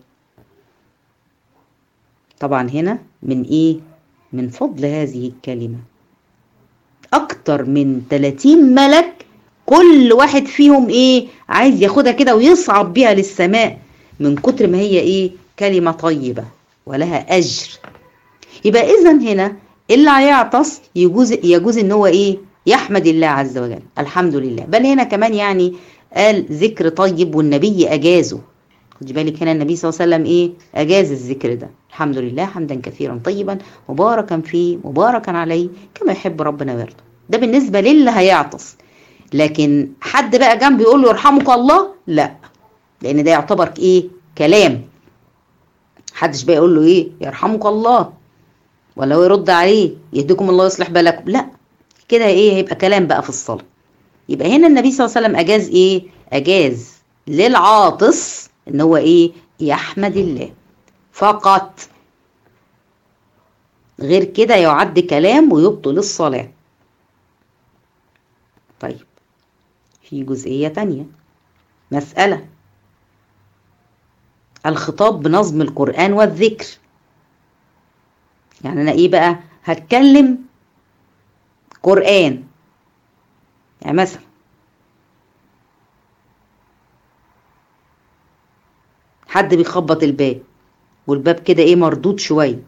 طبعا هنا من إيه من فضل هذه الكلمة أكتر من 30 ملك كل واحد فيهم إيه عايز ياخدها كده ويصعد بيها للسماء من كتر ما هي إيه كلمة طيبة ولها أجر يبقى إذا هنا اللي هيعطس يجوز يجوز إن هو إيه يحمد الله عز وجل الحمد لله بل هنا كمان يعني قال ذكر طيب والنبي أجازه خدي بالك هنا النبي صلى الله عليه وسلم إيه أجاز الذكر ده الحمد لله حمدا كثيرا طيبا مباركا فيه مباركا عليه كما يحب ربنا ويرضى ده بالنسبة للي هيعطس لكن حد بقى جنبه يقول له يرحمك الله لا لأن ده يعتبر إيه كلام محدش بقى يقول له إيه يرحمك الله ولا هو يرد عليه يهديكم الله يصلح بالكم لا كده إيه هيبقى كلام بقى في الصلاة يبقى هنا النبي صلى الله عليه وسلم اجاز ايه اجاز للعاطس ان هو ايه يحمد الله فقط غير كده يعد كلام ويبطل الصلاة طيب في جزئية تانية مسألة الخطاب بنظم القرآن والذكر يعني أنا إيه بقى هتكلم قرآن يعني مثلا حد بيخبط الباب والباب كده ايه مردود شويه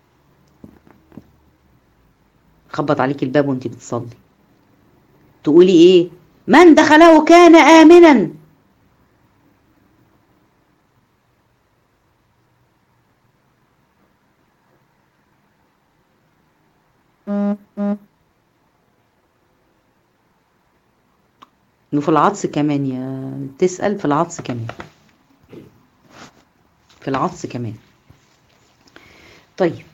خبط عليك الباب وانت بتصلي تقولي ايه من دخله كان امنا وفي العطس كمان يا تسأل في العطس كمان في العطس كمان طيب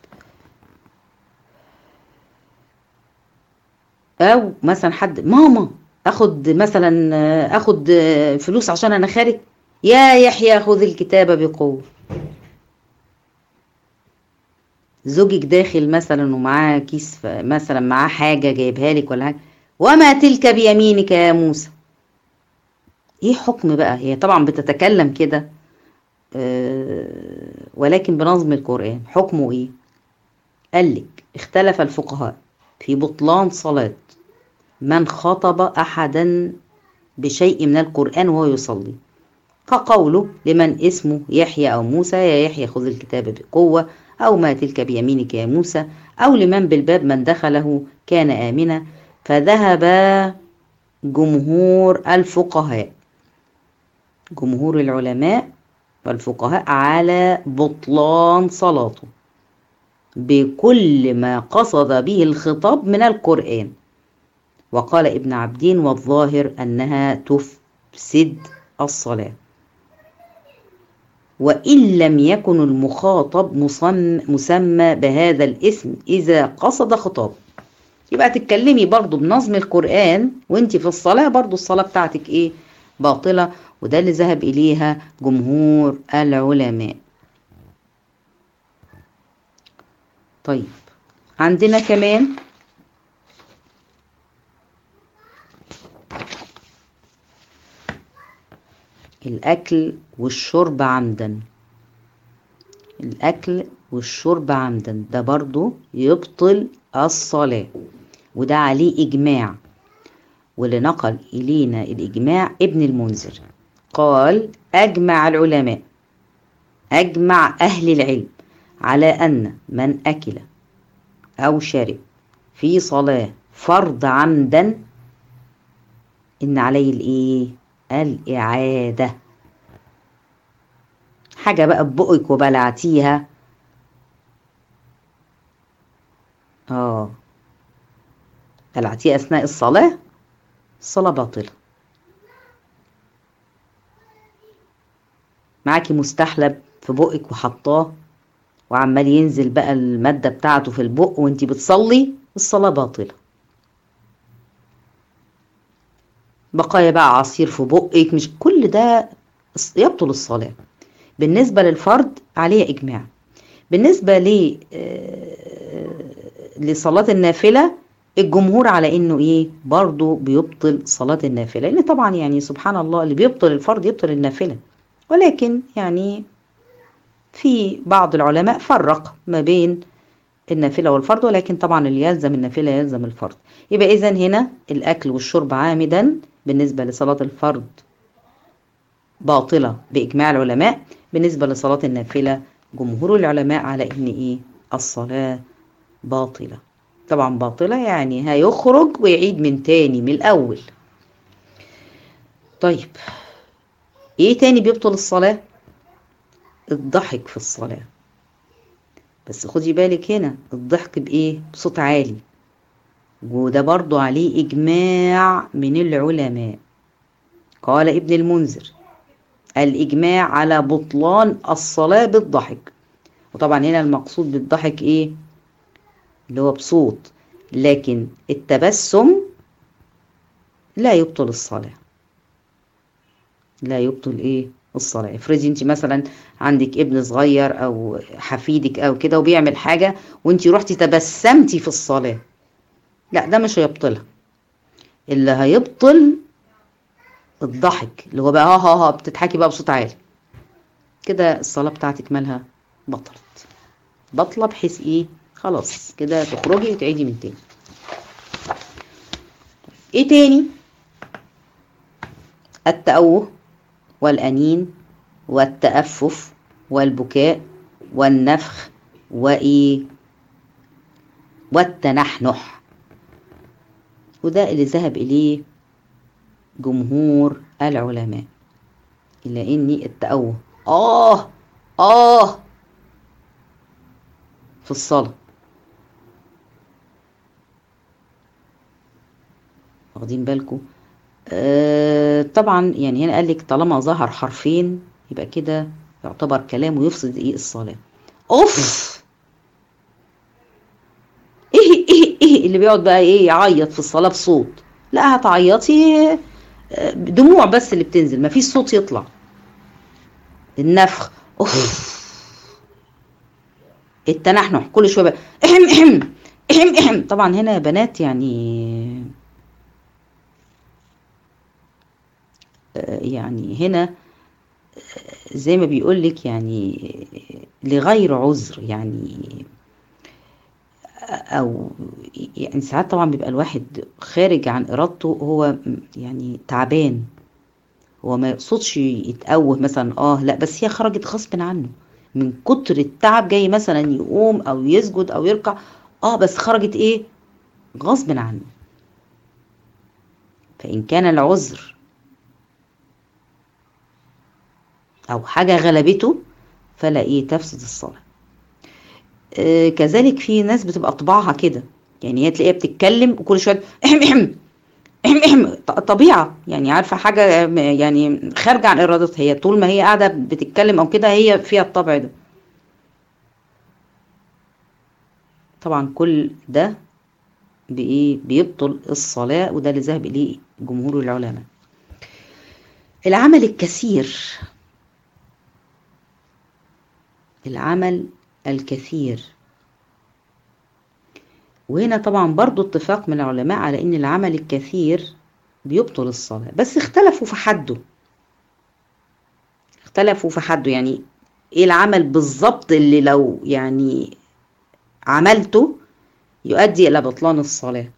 او مثلا حد ماما اخد مثلا اخد فلوس عشان انا خارج يا يحيى خذ الكتاب بقوه زوجك داخل مثلا ومعاه كيس مثلا معاه حاجة جايبها لك ولا حاجة وما تلك بيمينك يا موسى ايه حكم بقى هي طبعا بتتكلم كده أه ولكن بنظم القرآن حكمه ايه قال لك اختلف الفقهاء في بطلان صلاة من خطب أحدا بشيء من القرآن وهو يصلي كقوله لمن اسمه يحيى أو موسى يا يحيى خذ الكتاب بقوة أو ما تلك بيمينك يا موسى أو لمن بالباب من دخله كان آمنا فذهب جمهور الفقهاء جمهور العلماء والفقهاء على بطلان صلاته بكل ما قصد به الخطاب من القرآن وقال ابن عبدين والظاهر أنها تفسد الصلاة وإن لم يكن المخاطب مسمى بهذا الاسم إذا قصد خطاب يبقى تتكلمي برضو بنظم القرآن وانت في الصلاة برضو الصلاة بتاعتك ايه باطلة وده اللي ذهب إليها جمهور العلماء طيب عندنا كمان الأكل والشرب عمدا الأكل والشرب عمدا ده برضو يبطل الصلاة وده عليه إجماع واللي نقل إلينا الإجماع ابن المنذر قال أجمع العلماء أجمع أهل العلم على أن من أكل أو شرب في صلاة فرض عمدا إن عليه الإيه؟ الإعادة حاجة بقى ببقك وبلعتيها اه بلعتيها أثناء الصلاة الصلاة باطلة معاكي مستحلب في بقك وحطاه وعمال ينزل بقى المادة بتاعته في البق وانتي بتصلي الصلاة باطلة بقايا بقى عصير في بقك مش كل ده يبطل الصلاة بالنسبة للفرد عليه إجماع بالنسبة ل لصلاة النافلة الجمهور على انه ايه برضه بيبطل صلاة النافلة لان طبعا يعني سبحان الله اللي بيبطل الفرض يبطل النافلة ولكن يعني في بعض العلماء فرق ما بين النافلة والفرض ولكن طبعا اللي يلزم النافلة يلزم الفرض يبقى إذا هنا الأكل والشرب عامدا بالنسبة لصلاة الفرض باطلة بإجماع العلماء بالنسبة لصلاة النافلة جمهور العلماء على إن إيه الصلاة باطلة طبعا باطلة يعني هيخرج ويعيد من تاني من الأول طيب إيه تاني بيبطل الصلاة الضحك في الصلاة بس خدي بالك هنا الضحك بإيه بصوت عالي وده برضو عليه إجماع من العلماء قال ابن المنذر الإجماع على بطلان الصلاة بالضحك وطبعا هنا المقصود بالضحك إيه اللي هو بصوت لكن التبسم لا يبطل الصلاة لا يبطل إيه الصلاة افرضي انت مثلا عندك ابن صغير او حفيدك او كده وبيعمل حاجة وانت رحتي تبسمتي في الصلاة لا ده مش هيبطلها اللي هيبطل الضحك اللي هو بقى ها ها ها بتضحكي بقى بصوت عالي كده الصلاة بتاعتك مالها بطلت بطلة بحيث ايه خلاص كده تخرجي وتعيدي من تاني ايه تاني التأوه والأنين والتأفف والبكاء والنفخ وإيه والتنحنح وده اللي ذهب إليه جمهور العلماء إلا إني التأوه آه آه في الصلاة واخدين بالكم آه طبعا يعني هنا قال لك طالما ظهر حرفين يبقى كده يعتبر كلام ويفسد ايه الصلاه اوف ايه ايه ايه اللي بيقعد بقى ايه يعيط في الصلاه بصوت لا هتعيطي دموع بس اللي بتنزل مفيش صوت يطلع النفخ اوف التنحنح كل شويه بقى احم احم احم احم طبعا هنا يا بنات يعني يعني هنا زي ما بيقول لك يعني لغير عذر يعني او يعني ساعات طبعا بيبقى الواحد خارج عن ارادته هو يعني تعبان هو ما يقصدش يتقوه مثلا اه لا بس هي خرجت غصب عنه من كتر التعب جاي مثلا يقوم او يسجد او يركع اه بس خرجت ايه غصب عنه فان كان العذر او حاجه غلبته فلا ايه تفسد الصلاه آه كذلك في ناس بتبقى طباعها كده يعني هي تلاقيها بتتكلم وكل شويه احم احم احم احم طبيعه يعني عارفه حاجه يعني خارجه عن ارادتها هي طول ما هي قاعده بتتكلم او كده هي فيها الطبع ده طبعا كل ده بايه بيبطل الصلاه وده اللي ذهب اليه جمهور العلماء العمل الكثير العمل الكثير وهنا طبعا برضو اتفاق من العلماء على ان العمل الكثير بيبطل الصلاة بس اختلفوا في حده اختلفوا في حده يعني ايه العمل بالظبط اللي لو يعني عملته يؤدي الى بطلان الصلاة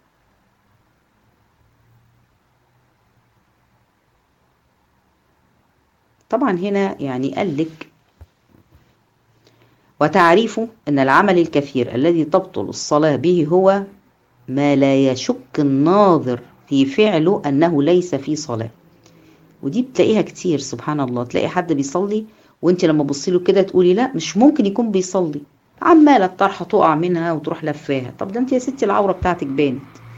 طبعا هنا يعني قال لك وتعريف أن العمل الكثير الذي تبطل الصلاة به هو ما لا يشك الناظر في فعله أنه ليس في صلاة ودي بتلاقيها كتير سبحان الله تلاقي حد بيصلي وانت لما تبصي له كده تقولي لا مش ممكن يكون بيصلي عماله الطرحه تقع منها وتروح لفاها طب ده انت يا ستي العوره بتاعتك بانت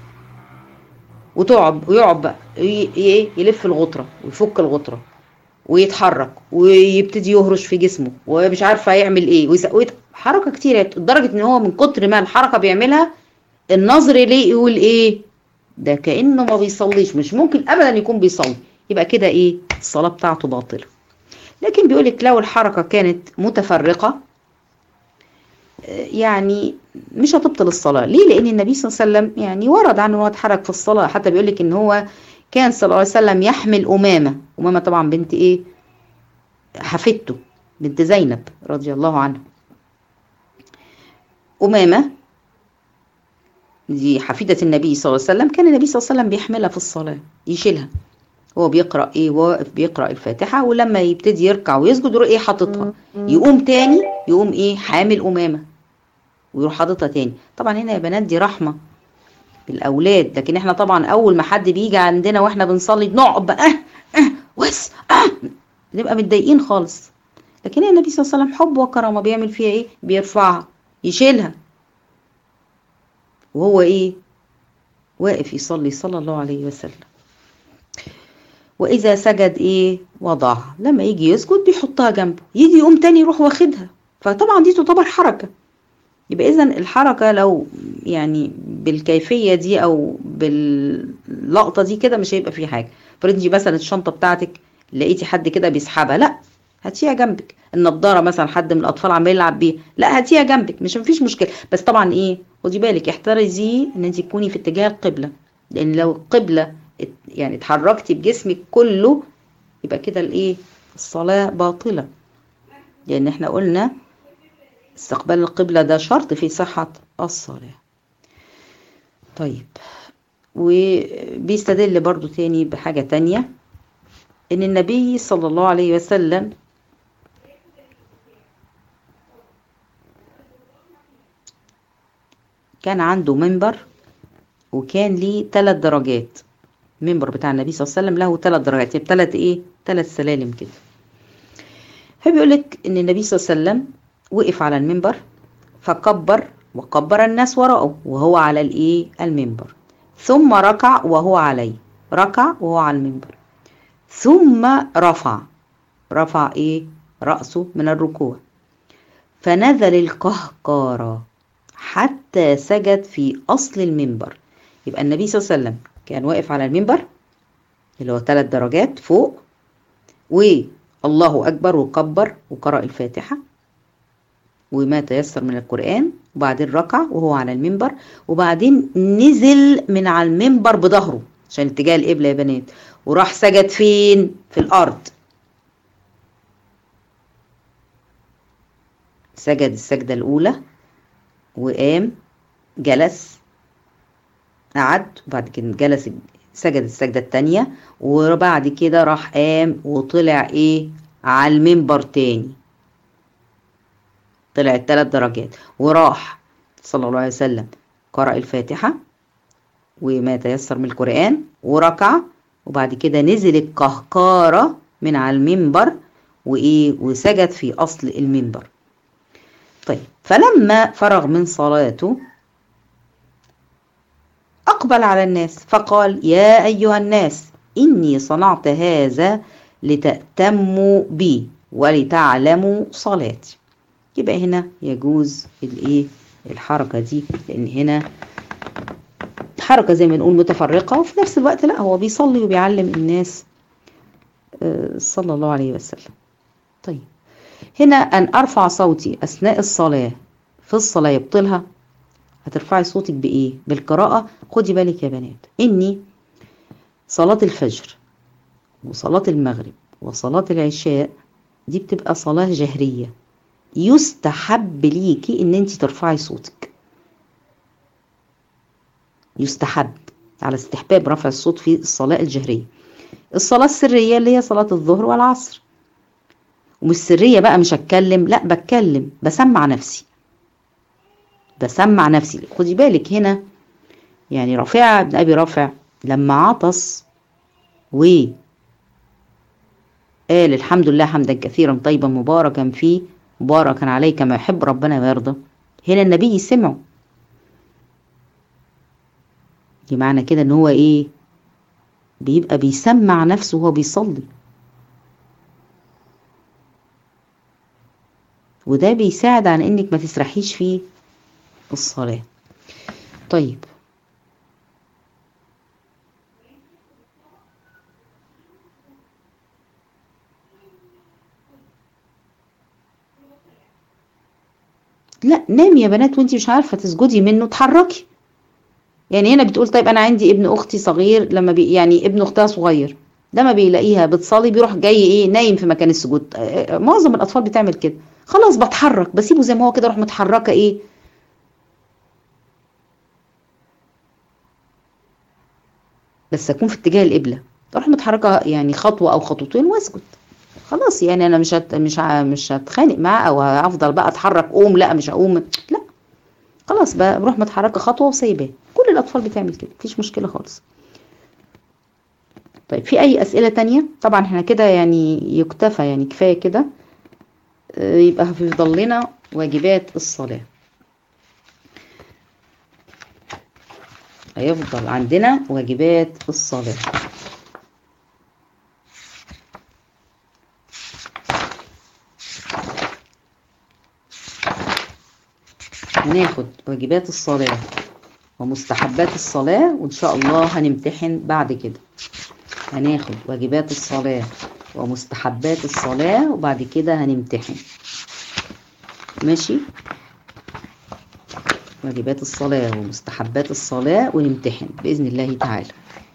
وتقعد ويقعد بقى يلف الغطره ويفك الغطره ويتحرك ويبتدي يهرش في جسمه ومش عارفه هيعمل ايه ويس... حركه كتير لدرجه ان هو من كتر ما الحركه بيعملها النظر ليه يقول ايه ده كانه ما بيصليش مش ممكن ابدا يكون بيصلي يبقى كده ايه الصلاه بتاعته باطله لكن بيقولك لو الحركه كانت متفرقه يعني مش هتبطل الصلاه ليه لان النبي صلى الله عليه وسلم يعني ورد عنه ان هو اتحرك في الصلاه حتى بيقولك ان هو كان صلى الله عليه وسلم يحمل أمامة أمامة طبعا بنت إيه حفيدته بنت زينب رضي الله عنها أمامة دي حفيدة النبي صلى الله عليه وسلم كان النبي صلى الله عليه وسلم بيحملها في الصلاة يشيلها هو بيقرأ إيه واقف بيقرأ الفاتحة ولما يبتدي يركع ويسجد يروح إيه حاططها يقوم تاني يقوم إيه حامل أمامة ويروح حاططها تاني طبعا هنا يا بنات دي رحمة بالاولاد لكن احنا طبعا اول ما حد بيجي عندنا واحنا بنصلي بنقعد بقى اه اه وس اه نبقى متضايقين خالص لكن النبي صلى الله عليه وسلم حب وكرامه بيعمل فيها ايه بيرفعها يشيلها وهو ايه واقف يصلي صلى الله عليه وسلم واذا سجد ايه وضعها لما يجي يسجد بيحطها جنبه يجي يقوم تاني يروح واخدها فطبعا دي تعتبر حركه يبقى اذا الحركه لو يعني بالكيفيه دي او باللقطه دي كده مش هيبقى في حاجه فرضي مثلا الشنطه بتاعتك لقيتي حد كده بيسحبها لا هاتيها جنبك النضاره مثلا حد من الاطفال عمال يلعب بيها لا هاتيها جنبك مش مفيش مشكله بس طبعا ايه خدي بالك احترزي ان انت تكوني في اتجاه القبله لان لو القبله يعني اتحركتي بجسمك كله يبقى كده الايه الصلاه باطله لان احنا قلنا استقبال القبلة ده شرط في صحة الصلاة طيب وبيستدل برضو تاني بحاجة تانية ان النبي صلى الله عليه وسلم كان عنده منبر وكان ليه ثلاث درجات المنبر بتاع النبي صلى الله عليه وسلم له ثلاث درجات يعني ثلاث ايه ثلاث سلالم كده فبيقول لك ان النبي صلى الله عليه وسلم وقف على المنبر فكبر وكبر الناس وراءه وهو على الايه المنبر ثم ركع وهو عليه ركع وهو على المنبر ثم رفع رفع ايه رأسه من الركوع فنزل القهقارة حتى سجد في أصل المنبر يبقى النبي صلى الله عليه وسلم كان واقف على المنبر اللي هو ثلاث درجات فوق والله أكبر وكبر وقرأ الفاتحة وما تيسر من القرآن وبعدين ركع وهو على المنبر وبعدين نزل من على المنبر بظهره عشان اتجاه القبلة يا بنات وراح سجد فين في الأرض سجد السجدة الأولى وقام جلس قعد وبعد كده جلس سجد السجدة التانية وبعد كده راح قام وطلع ايه على المنبر تاني طلع الثلاث درجات وراح صلى الله عليه وسلم قرأ الفاتحة وما تيسر من القرآن وركع وبعد كده نزل القهقارة من على المنبر وإيه وسجد في أصل المنبر طيب فلما فرغ من صلاته أقبل على الناس فقال يا أيها الناس إني صنعت هذا لتأتموا بي ولتعلموا صلاتي يبقى هنا يجوز الايه الحركة دي لأن هنا حركة زي ما نقول متفرقة وفي نفس الوقت لا هو بيصلي وبيعلم الناس صلى الله عليه وسلم طيب هنا أن أرفع صوتي أثناء الصلاة في الصلاة يبطلها هترفعي صوتك بإيه؟ بالقراءة خدي بالك يا بنات إني صلاة الفجر وصلاة المغرب وصلاة العشاء دي بتبقى صلاة جهرية يستحب ليكي إن أنت ترفعي صوتك يستحب على استحباب رفع الصوت في الصلاة الجهرية الصلاة السرية اللي هي صلاة الظهر والعصر ومش سرية بقى مش هتكلم لا بتكلم بسمع نفسي بسمع نفسي خدي بالك هنا يعني رافع بن ابي رافع لما عطس و قال الحمد لله حمدا كثيرا طيبا مباركا فيه مباركا عليه كما يحب ربنا ويرضى هنا النبي سمعه دي معنى كده ان هو ايه بيبقى بيسمع نفسه وهو بيصلي وده بيساعد على انك ما تسرحيش في الصلاة طيب لا نامي يا بنات وانتي مش عارفة تسجدي منه اتحركي يعني هنا بتقول طيب انا عندي ابن اختي صغير لما بي يعني ابن اختها صغير لما بيلاقيها بتصلي بيروح جاي ايه نايم في مكان السجود معظم الاطفال بتعمل كده خلاص بتحرك بسيبه زي ما هو كده اروح متحركه ايه بس اكون في اتجاه القبله اروح متحركه يعني خطوه او خطوتين واسكت خلاص يعني انا مش هت مش ه... مش هتخانق معاه او هفضل بقى اتحرك قوم لا مش هقوم لا خلاص بقى بروح متحركه خطوه وسايباه كل الاطفال بتعمل كده مفيش مشكله خالص طيب في اي اسئله تانية طبعا احنا كده يعني يكتفى يعني كفايه كده يبقى هيفضل لنا واجبات الصلاه هيفضل عندنا واجبات الصلاه هناخد واجبات الصلاه ومستحبات الصلاه وان شاء الله هنمتحن بعد كده هناخد واجبات الصلاة ومستحبات الصلاة وبعد كده هنمتحن ماشي واجبات الصلاة ومستحبات الصلاة ونمتحن بإذن الله تعالى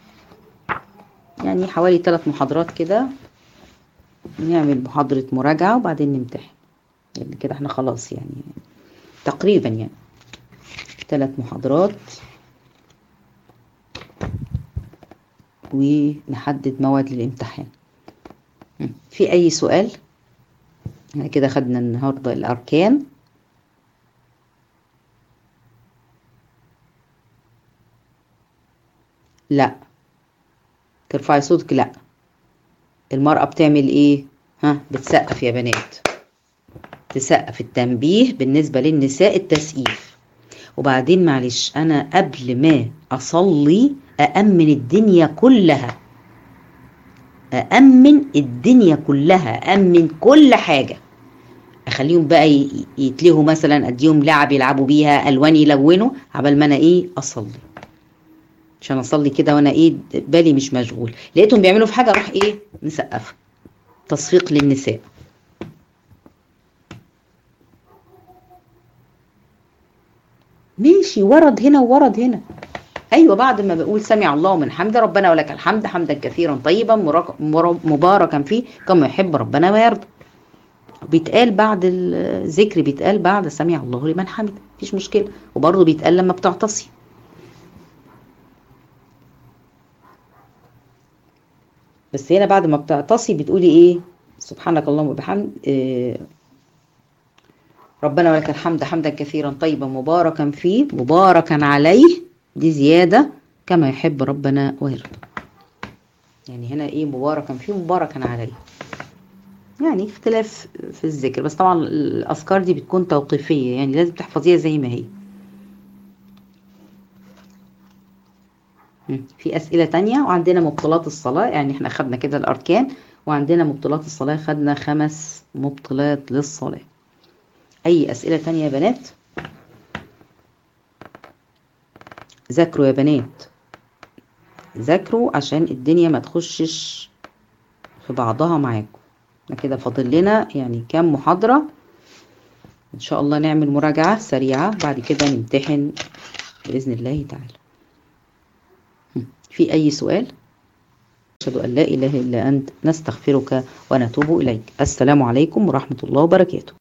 يعني حوالي ثلاث محاضرات كده نعمل محاضرة مراجعة وبعدين نمتحن يعني كده احنا خلاص يعني تقريبا يعني ثلاث محاضرات ونحدد موعد للامتحان في اي سؤال احنا كده خدنا النهارده الاركان لا ترفعي صوتك لا المرأة بتعمل ايه ها بتسقف يا بنات تسقف التنبيه بالنسبة للنساء التسقيف وبعدين معلش انا قبل ما اصلي أأمن الدنيا كلها أأمن الدنيا كلها أأمن كل حاجة أخليهم بقى يتلهوا مثلا أديهم لعب يلعبوا بيها ألوان يلونوا عبال ما أنا إيه أصلي عشان أصلي كده وأنا إيه بالي مش مشغول لقيتهم بيعملوا في حاجة أروح إيه مسقفة تصفيق للنساء ماشي ورد هنا وورد هنا ايوه بعد ما بقول سمع الله من حمد ربنا ولك الحمد حمدا كثيرا طيبا مباركا فيه كما يحب ربنا ويرضى بيتقال بعد الذكر بيتقال بعد سمع الله لمن حمد مفيش مشكله وبرضه بيتقال لما بتعتصي بس هنا بعد ما بتعتصي بتقولي ايه سبحانك اللهم وبحمد إيه ربنا ولك الحمد حمدا كثيرا طيبا مباركا فيه مباركا عليه دي زيادة كما يحب ربنا ويرضى يعني هنا ايه مباركا فيه مباركا عليه يعني اختلاف في الذكر بس طبعا الأذكار دي بتكون توقيفية يعني لازم تحفظيها زي ما هي في أسئلة تانية وعندنا مبطلات الصلاة يعني احنا خدنا كده الأركان وعندنا مبطلات الصلاة خدنا خمس مبطلات للصلاة أي أسئلة تانية يا بنات ذاكروا يا بنات ذاكروا عشان الدنيا ما تخشش في بعضها معاكم احنا كده فاضل لنا يعني كام محاضرة ان شاء الله نعمل مراجعة سريعة بعد كده نمتحن بإذن الله تعالى في أي سؤال أشهد أن لا إله إلا أنت نستغفرك ونتوب إليك السلام عليكم ورحمة الله وبركاته